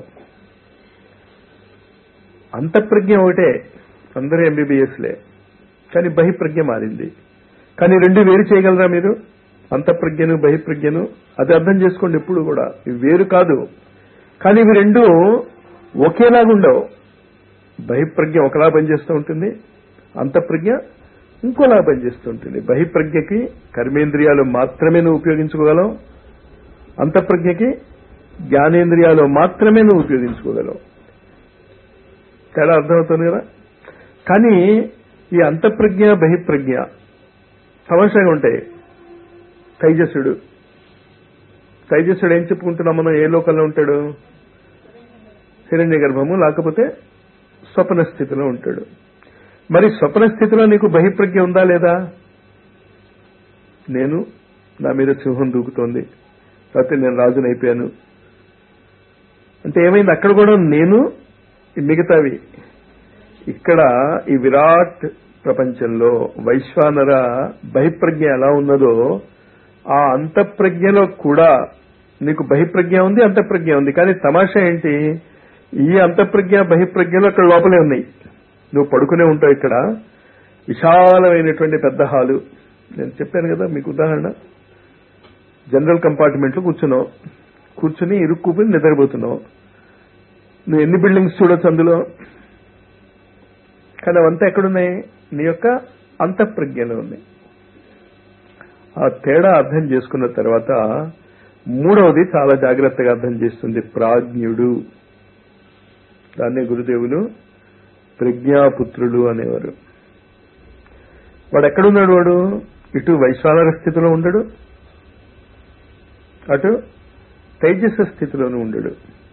అంతఃప్రజ్ఞ ఒకటే అందరూ ఎంబీబీఎస్లే కానీ బహిప్రజ్ఞ మారింది కానీ రెండు వేరు చేయగలరా మీరు అంతఃప్రజ్ఞను బహిప్రజ్ఞను అది అర్థం చేసుకోండి ఎప్పుడు కూడా ఇవి వేరు కాదు కానీ ఇవి రెండు ఒకేలాగుండవు బహిప్రజ్ఞ ఒకలా పనిచేస్తూ ఉంటుంది అంతఃప్రజ్ఞ ఇంకోలా పనిచేస్తూ ఉంటుంది బహిప్రజ్ఞకి కర్మేంద్రియాలు మాత్రమే నువ్వు ఉపయోగించుకోగలవు అంతఃప్రజ్ఞకి జ్ఞానేంద్రియాలు మాత్రమే నువ్వు ఉపయోగించుకోగలవు తేడా అర్థమవుతుంది కదా కానీ ఈ అంతఃప్రజ్ఞ బహిప్రజ్ఞ సమస్యగా ఉంటాయి తైజస్సుడు తైజస్సుడు ఏం చెప్పుకుంటున్నాం మనం ఏ లోకంలో ఉంటాడు హిరణ్య గర్భము లేకపోతే స్వప్న స్థితిలో ఉంటాడు మరి స్వప్న స్థితిలో నీకు బహిప్రజ్ఞ ఉందా లేదా నేను నా మీద సింహం దూకుతోంది లేకపోతే నేను రాజునైపోయాను అంటే ఏమైంది అక్కడ కూడా నేను మిగతావి ఇక్కడ ఈ విరాట్ ప్రపంచంలో వైశ్వానర బహిప్రజ్ఞ ఎలా ఉన్నదో ఆ అంతఃప్రజ్ఞలో కూడా నీకు బహిప్రజ్ఞ ఉంది అంతఃప్రజ్ఞ ఉంది కానీ తమాషా ఏంటి ఈ అంతఃప్రజ్ఞ బహిప్రజ్ఞలు అక్కడ లోపలే ఉన్నాయి నువ్వు పడుకునే ఉంటావు ఇక్కడ విశాలమైనటువంటి పెద్ద హాలు నేను చెప్పాను కదా మీకు ఉదాహరణ జనరల్ కంపార్ట్మెంట్లో కూర్చున్నావు కూర్చుని ఇరుక్కుపోయి నిద్రపోతున్నావు నువ్వు ఎన్ని బిల్డింగ్స్ చూడొచ్చు అందులో కానీ అవంతా ఎక్కడున్నాయి నీ యొక్క అంతఃప్రజ్ఞలో ఉంది ఆ తేడా అర్థం చేసుకున్న తర్వాత మూడవది చాలా జాగ్రత్తగా అర్థం చేస్తుంది ప్రాజ్ఞుడు దాన్నే గురుదేవులు ప్రజ్ఞాపుత్రుడు అనేవారు వాడు ఎక్కడున్నాడు వాడు ఇటు వైశ్వానర స్థితిలో ఉండడు అటు తైజస స్థితిలోనూ ఉండడు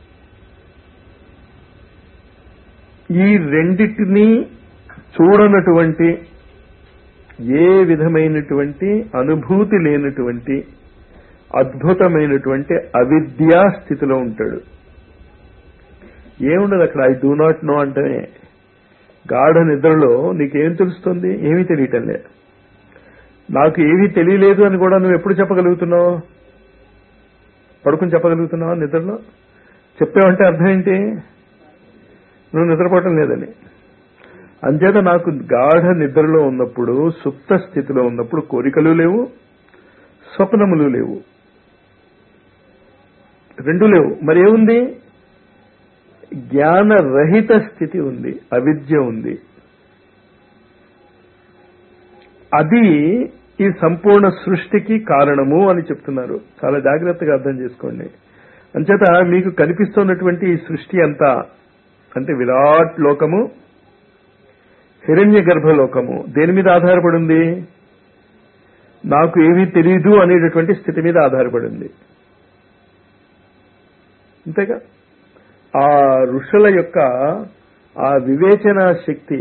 ఈ రెండిటిని చూడనటువంటి ఏ విధమైనటువంటి అనుభూతి లేనటువంటి అద్భుతమైనటువంటి అవిద్యా స్థితిలో ఉంటాడు ఏముండదు అక్కడ ఐ డూ నాట్ నో అంటే గాఢ నిద్రలో నీకేం తెలుస్తుంది ఏమీ తెలియటం లేదు నాకు ఏమీ తెలియలేదు అని కూడా నువ్వు ఎప్పుడు చెప్పగలుగుతున్నావు పడుకుని చెప్పగలుగుతున్నావా నిద్రలో చెప్పావంటే అర్థం ఏంటి నువ్వు నిద్రపోవటం లేదని అంచేత నాకు గాఢ నిద్రలో ఉన్నప్పుడు సుప్త స్థితిలో ఉన్నప్పుడు కోరికలు లేవు స్వప్నములు లేవు రెండు లేవు మరి ఏముంది జ్ఞానరహిత స్థితి ఉంది అవిద్య ఉంది అది ఈ సంపూర్ణ సృష్టికి కారణము అని చెప్తున్నారు చాలా జాగ్రత్తగా అర్థం చేసుకోండి అంచేత మీకు కనిపిస్తున్నటువంటి ఈ సృష్టి అంతా అంటే విరాట్ లోకము హిరణ్య గర్భలోకము దేని మీద ఆధారపడి ఉంది నాకు ఏమీ తెలియదు అనేటటువంటి స్థితి మీద ఆధారపడి ఉంది అంతేగా ఆ ఋషుల యొక్క ఆ వివేచన శక్తి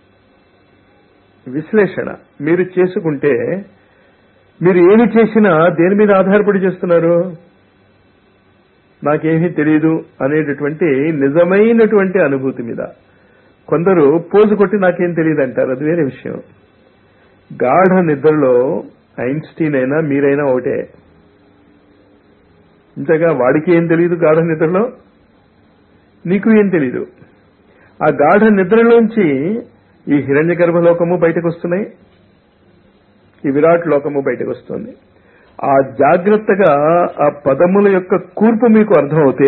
విశ్లేషణ మీరు చేసుకుంటే మీరు ఏమి చేసినా దేని మీద ఆధారపడి చేస్తున్నారు నాకేమీ తెలియదు అనేటటువంటి నిజమైనటువంటి అనుభూతి మీద కొందరు పోజు కొట్టి నాకేం తెలియదు అంటారు అది వేరే విషయం గాఢ నిద్రలో ఐన్స్టీన్ అయినా మీరైనా ఒకటే ఇంతగా వాడికి ఏం తెలియదు గాఢ నిద్రలో నీకు ఏం తెలీదు ఆ గాఢ నిద్రలోంచి ఈ హిరణ్య గర్భలోకము బయటకు వస్తున్నాయి ఈ విరాట్ లోకము బయటకు వస్తుంది ఆ జాగ్రత్తగా ఆ పదముల యొక్క కూర్పు మీకు అర్థమవుతే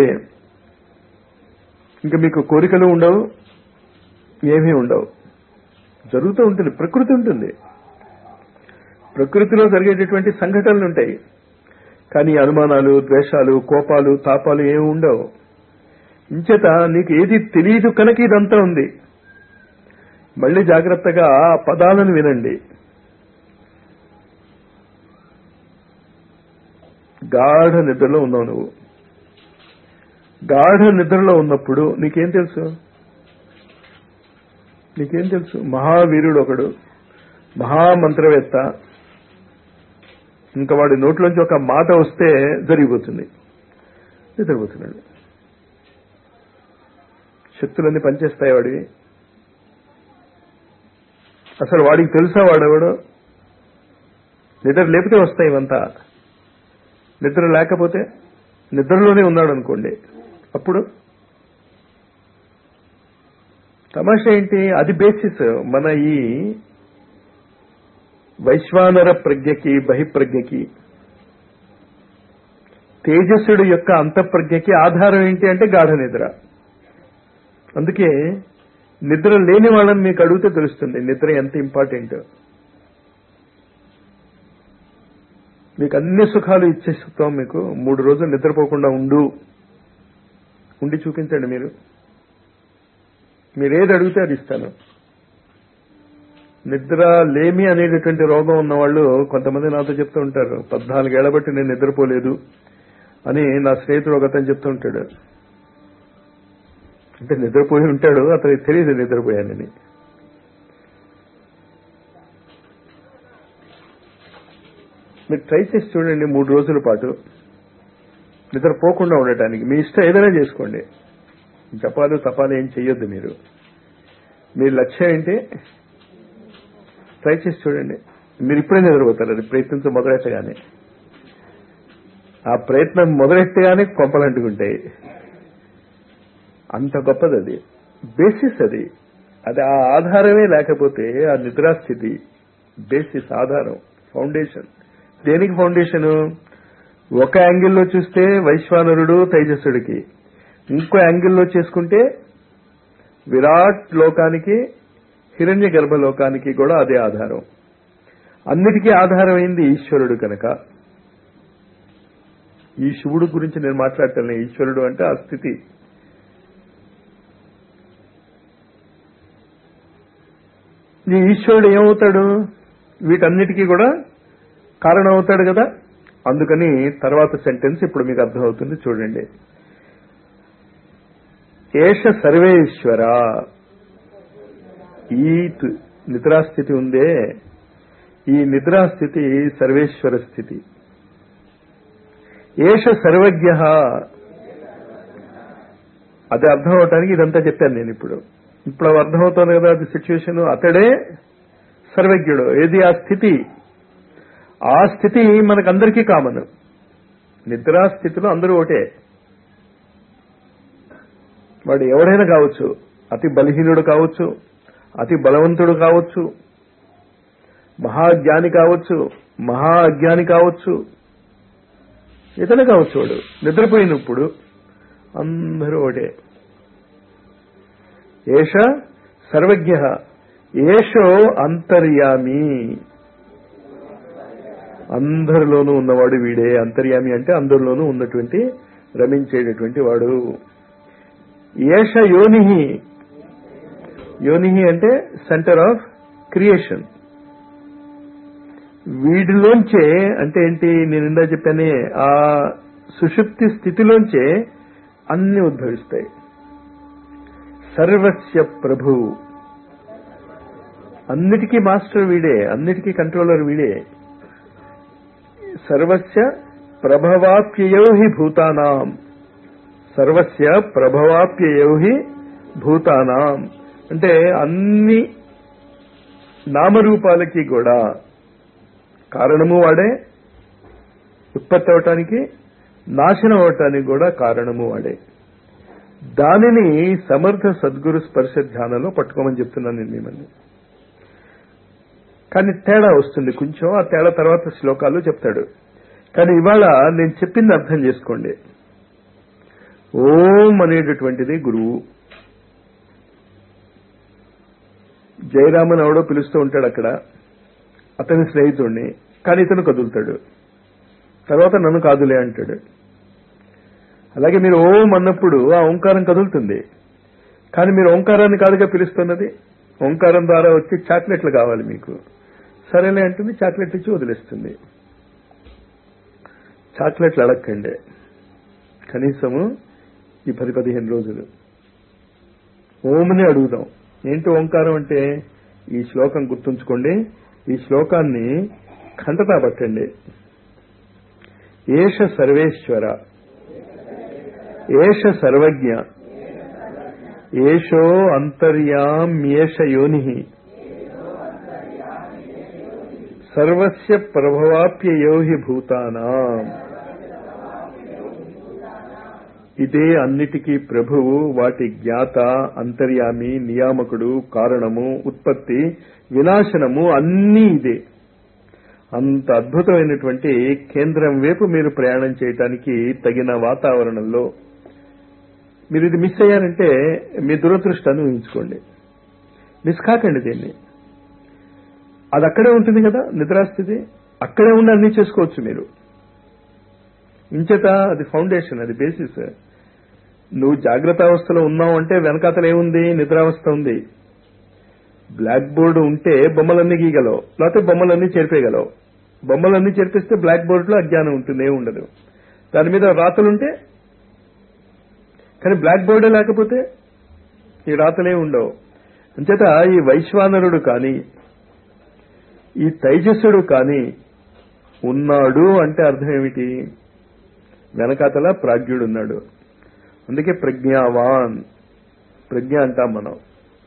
ఇంకా మీకు కోరికలు ఉండవు ఏమీ ఉండవు జరుగుతూ ఉంటుంది ప్రకృతి ఉంటుంది ప్రకృతిలో జరిగేటటువంటి సంఘటనలు ఉంటాయి కానీ అనుమానాలు ద్వేషాలు కోపాలు తాపాలు ఏమి ఉండవు ఇంచేత నీకు ఏది తెలియదు కనుక ఇదంతా ఉంది మళ్ళీ జాగ్రత్తగా ఆ పదాలను వినండి గాఢ నిద్రలో ఉన్నావు నువ్వు గాఢ నిద్రలో ఉన్నప్పుడు నీకేం తెలుసు నీకేం తెలుసు మహావీరుడు ఒకడు మహామంత్రవేత్త ఇంకా వాడి నోట్లోంచి ఒక మాట వస్తే జరిగిపోతుంది నిద్రపోతున్నాడు శక్తులన్నీ పనిచేస్తాయి వాడివి అసలు వాడికి తెలుసా వాడెవడు నిద్ర లేపితే వస్తాయి ఇవంతా నిద్ర లేకపోతే నిద్రలోనే ఉన్నాడు అనుకోండి అప్పుడు తమాషా ఏంటి అది బేసిస్ మన ఈ వైశ్వానర ప్రజ్ఞకి బహిప్రజ్ఞకి తేజస్సుడు యొక్క అంతఃప్రజ్ఞకి ఆధారం ఏంటి అంటే గాఢ నిద్ర అందుకే నిద్ర లేని వాళ్ళని మీకు అడిగితే తెలుస్తుంది నిద్ర ఎంత ఇంపార్టెంట్ మీకు అన్ని సుఖాలు ఇచ్చేస్తాం మీకు మూడు రోజులు నిద్రపోకుండా ఉండు ఉండి చూపించండి మీరు మీరేది అడిగితే అది ఇస్తాను నిద్ర లేమి అనేటటువంటి రోగం ఉన్న వాళ్ళు కొంతమంది నాతో చెప్తూ ఉంటారు పద్నాలుగేళ్ల బట్టి నేను నిద్రపోలేదు అని నా స్నేహితుడు ఒక అతను చెప్తూ ఉంటాడు అంటే నిద్రపోయి ఉంటాడు అతనికి తెలియదు నిద్రపోయానని మీరు ట్రై చేసి చూడండి మూడు రోజుల పాటు నిద్రపోకుండా ఉండటానికి మీ ఇష్టం ఏదైనా చేసుకోండి జపాలు తపాలు ఏం చెయ్యొద్దు మీరు మీ లక్ష్యం ఏంటి ట్రై చేసి చూడండి మీరు ఇప్పుడే నిద్రపోతారు అది ప్రయత్నించ మొదలెట్టగానే ఆ ప్రయత్నం మొదలెట్టగానే కొంపలంటుకుంటాయి అంత గొప్పది అది బేసిస్ అది అది ఆ ఆధారమే లేకపోతే ఆ నిద్రాస్థితి బేసిస్ ఆధారం ఫౌండేషన్ దేనికి ఫౌండేషన్ ఒక యాంగిల్లో చూస్తే వైశ్వానరుడు తైజస్సుడికి ఇంకో యాంగిల్లో చేసుకుంటే విరాట్ లోకానికి హిరణ్య గర్భలోకానికి కూడా అదే ఆధారం అన్నిటికీ ఆధారమైంది ఈశ్వరుడు కనుక ఈ శివుడు గురించి నేను మాట్లాడతాను ఈశ్వరుడు అంటే ఆ స్థితి ఈ ఈశ్వరుడు ఏమవుతాడు వీటన్నిటికీ కూడా కారణం అవుతాడు కదా అందుకని తర్వాత సెంటెన్స్ ఇప్పుడు మీకు అర్థమవుతుంది చూడండి ఏష సర్వేశ్వర ఈ తు- నిద్రాస్థితి ఉందే ఈ నిద్రాస్థితి సర్వేశ్వర స్థితి ఏష సర్వజ్ఞ అది అర్థం అవటానికి ఇదంతా చెప్పాను నేను ఇప్పుడు ఇప్పుడు అవి అర్థమవుతోంది కదా అది సిచ్యువేషన్ అతడే సర్వజ్ఞుడు ఏది ఆ స్థితి ఆ స్థితి మనకందరికీ కామన్ నిద్రా స్థితిలో అందరూ ఒకటే వాడు ఎవడైనా కావచ్చు అతి బలహీనుడు కావచ్చు అతి బలవంతుడు కావచ్చు మహాజ్ఞాని కావచ్చు మహా అజ్ఞాని కావచ్చు ఇతనే కావచ్చు వాడు నిద్రపోయినప్పుడు అందరూ ఒకటే ఏష సర్వజ్ఞ ఏషో అంతర్యామి అందరిలోనూ ఉన్నవాడు వీడే అంతర్యామి అంటే అందరిలోనూ ఉన్నటువంటి రమించేటటువంటి వాడు ఏష యోని యోని అంటే సెంటర్ ఆఫ్ క్రియేషన్ వీడిలోంచే అంటే ఏంటి నేను ఇందా చెప్పానే ఆ సుషుప్తి స్థితిలోంచే అన్ని ఉద్భవిస్తాయి సర్వస్య ప్రభు అన్నిటికీ మాస్టర్ వీడే అన్నిటికీ కంట్రోలర్ వీడే సర్వస్య ప్రభవాప్యయో హి భూతానాం సర్వస్య ప్రభవాప్యయోహి భూతానాం అంటే అన్ని నామరూపాలకి కూడా కారణము వాడే ఉత్పత్తి అవటానికి నాశనం అవటానికి కూడా కారణము వాడే దానిని సమర్థ సద్గురు స్పర్శ ధ్యానంలో పట్టుకోమని చెప్తున్నాను నేను మిమ్మల్ని కానీ తేడా వస్తుంది కొంచెం ఆ తేడా తర్వాత శ్లోకాలు చెప్తాడు కానీ ఇవాళ నేను చెప్పింది అర్థం చేసుకోండి ఓం అనేటటువంటిది గురువు జయరామన్ ఎవడో పిలుస్తూ ఉంటాడు అక్కడ అతని స్నేహితుడిని కానీ ఇతను కదులుతాడు తర్వాత నన్ను కాదులే అంటాడు అలాగే మీరు ఓం అన్నప్పుడు ఆ ఓంకారం కదులుతుంది కానీ మీరు ఓంకారాన్ని కాదుగా పిలుస్తున్నది ఓంకారం ద్వారా వచ్చి చాక్లెట్లు కావాలి మీకు సరేలే అంటుంది చాక్లెట్ ఇచ్చి వదిలేస్తుంది చాక్లెట్లు అడగండి కనీసము ఈ పది పదిహేను రోజులు ఓంని అడుగుదాం ఏంటి ఓంకారం అంటే ఈ శ్లోకం గుర్తుంచుకోండి ఈ శ్లోకాన్ని ఖండతా పట్టండి ఏష సర్వేశ్వర ఏష సర్వజ్ఞ ఏషో అంతర్యామ్యేష యోని సర్వస్య ప్రభవాప్యయో హి భూతానాం ఇదే అన్నిటికీ ప్రభువు వాటి జ్ఞాత అంతర్యామి నియామకుడు కారణము ఉత్పత్తి వినాశనము అన్నీ ఇదే అంత అద్భుతమైనటువంటి కేంద్రం వైపు మీరు ప్రయాణం చేయటానికి తగిన వాతావరణంలో మీరు ఇది మిస్ అయ్యారంటే మీ దురదృష్టాన్ని ఊహించుకోండి మిస్ కాకండి దీన్ని అది అక్కడే ఉంటుంది కదా నిద్రాస్థితి అక్కడే ఉండి అన్ని చేసుకోవచ్చు మీరు ఇంచేత అది ఫౌండేషన్ అది బేసిస్ నువ్వు జాగ్రత్త అవస్థలో ఉన్నావు అంటే వెనకాతలు ఏముంది నిద్రావస్థ ఉంది బ్లాక్ బోర్డు ఉంటే బొమ్మలన్నీ గీయగలవు లేకపోతే బొమ్మలన్నీ చేర్పేయగలవు బొమ్మలన్నీ చేర్పిస్తే బ్లాక్ బోర్డులో అజ్ఞానం ఉంటుంది ఏమి ఉండదు దాని మీద రాతలుంటే కానీ బ్లాక్ బోర్డే లేకపోతే ఈ రాతలే ఉండవు అంచేత ఈ వైశ్వానరుడు కానీ ఈ తైజస్సుడు కానీ ఉన్నాడు అంటే అర్థం ఏమిటి వెనకాతల ప్రాజ్ఞుడున్నాడు అందుకే ప్రజ్ఞావాన్ ప్రజ్ఞ అంటాం మనం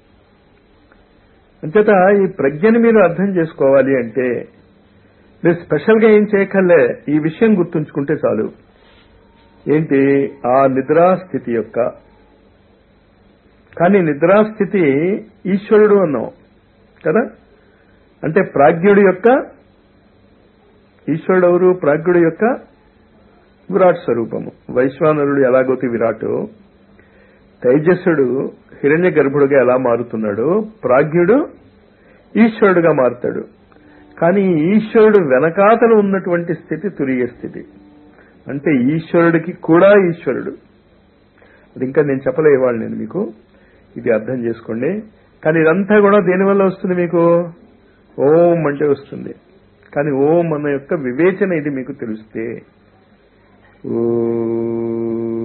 అంచేత ఈ ప్రజ్ఞని మీరు అర్థం చేసుకోవాలి అంటే మీరు స్పెషల్గా ఏం చేయకల్లే ఈ విషయం గుర్తుంచుకుంటే చాలు ఏంటి ఆ నిద్రాస్థితి యొక్క కానీ నిద్రాస్థితి ఈశ్వరుడు అన్నాం కదా అంటే ప్రాజ్ఞుడి యొక్క ఈశ్వరుడు ఎవరు ప్రాజ్ఞుడి యొక్క విరాట్ స్వరూపము వైశ్వానరుడు ఎలాగోతి విరాటు తైజస్సుడు హిరణ్య గర్భుడుగా ఎలా మారుతున్నాడో ప్రాజ్ఞుడు ఈశ్వరుడుగా మారుతాడు కానీ ఈశ్వరుడు వెనకాతలు ఉన్నటువంటి స్థితి తురియ స్థితి అంటే ఈశ్వరుడికి కూడా ఈశ్వరుడు అది ఇంకా నేను చెప్పలే ఇవాళ నేను మీకు ఇది అర్థం చేసుకోండి కానీ ఇదంతా కూడా దేనివల్ల వస్తుంది మీకు ఓం అంటే వస్తుంది కానీ ఓం అన్న యొక్క వివేచన ఇది మీకు తెలిస్తే ఓ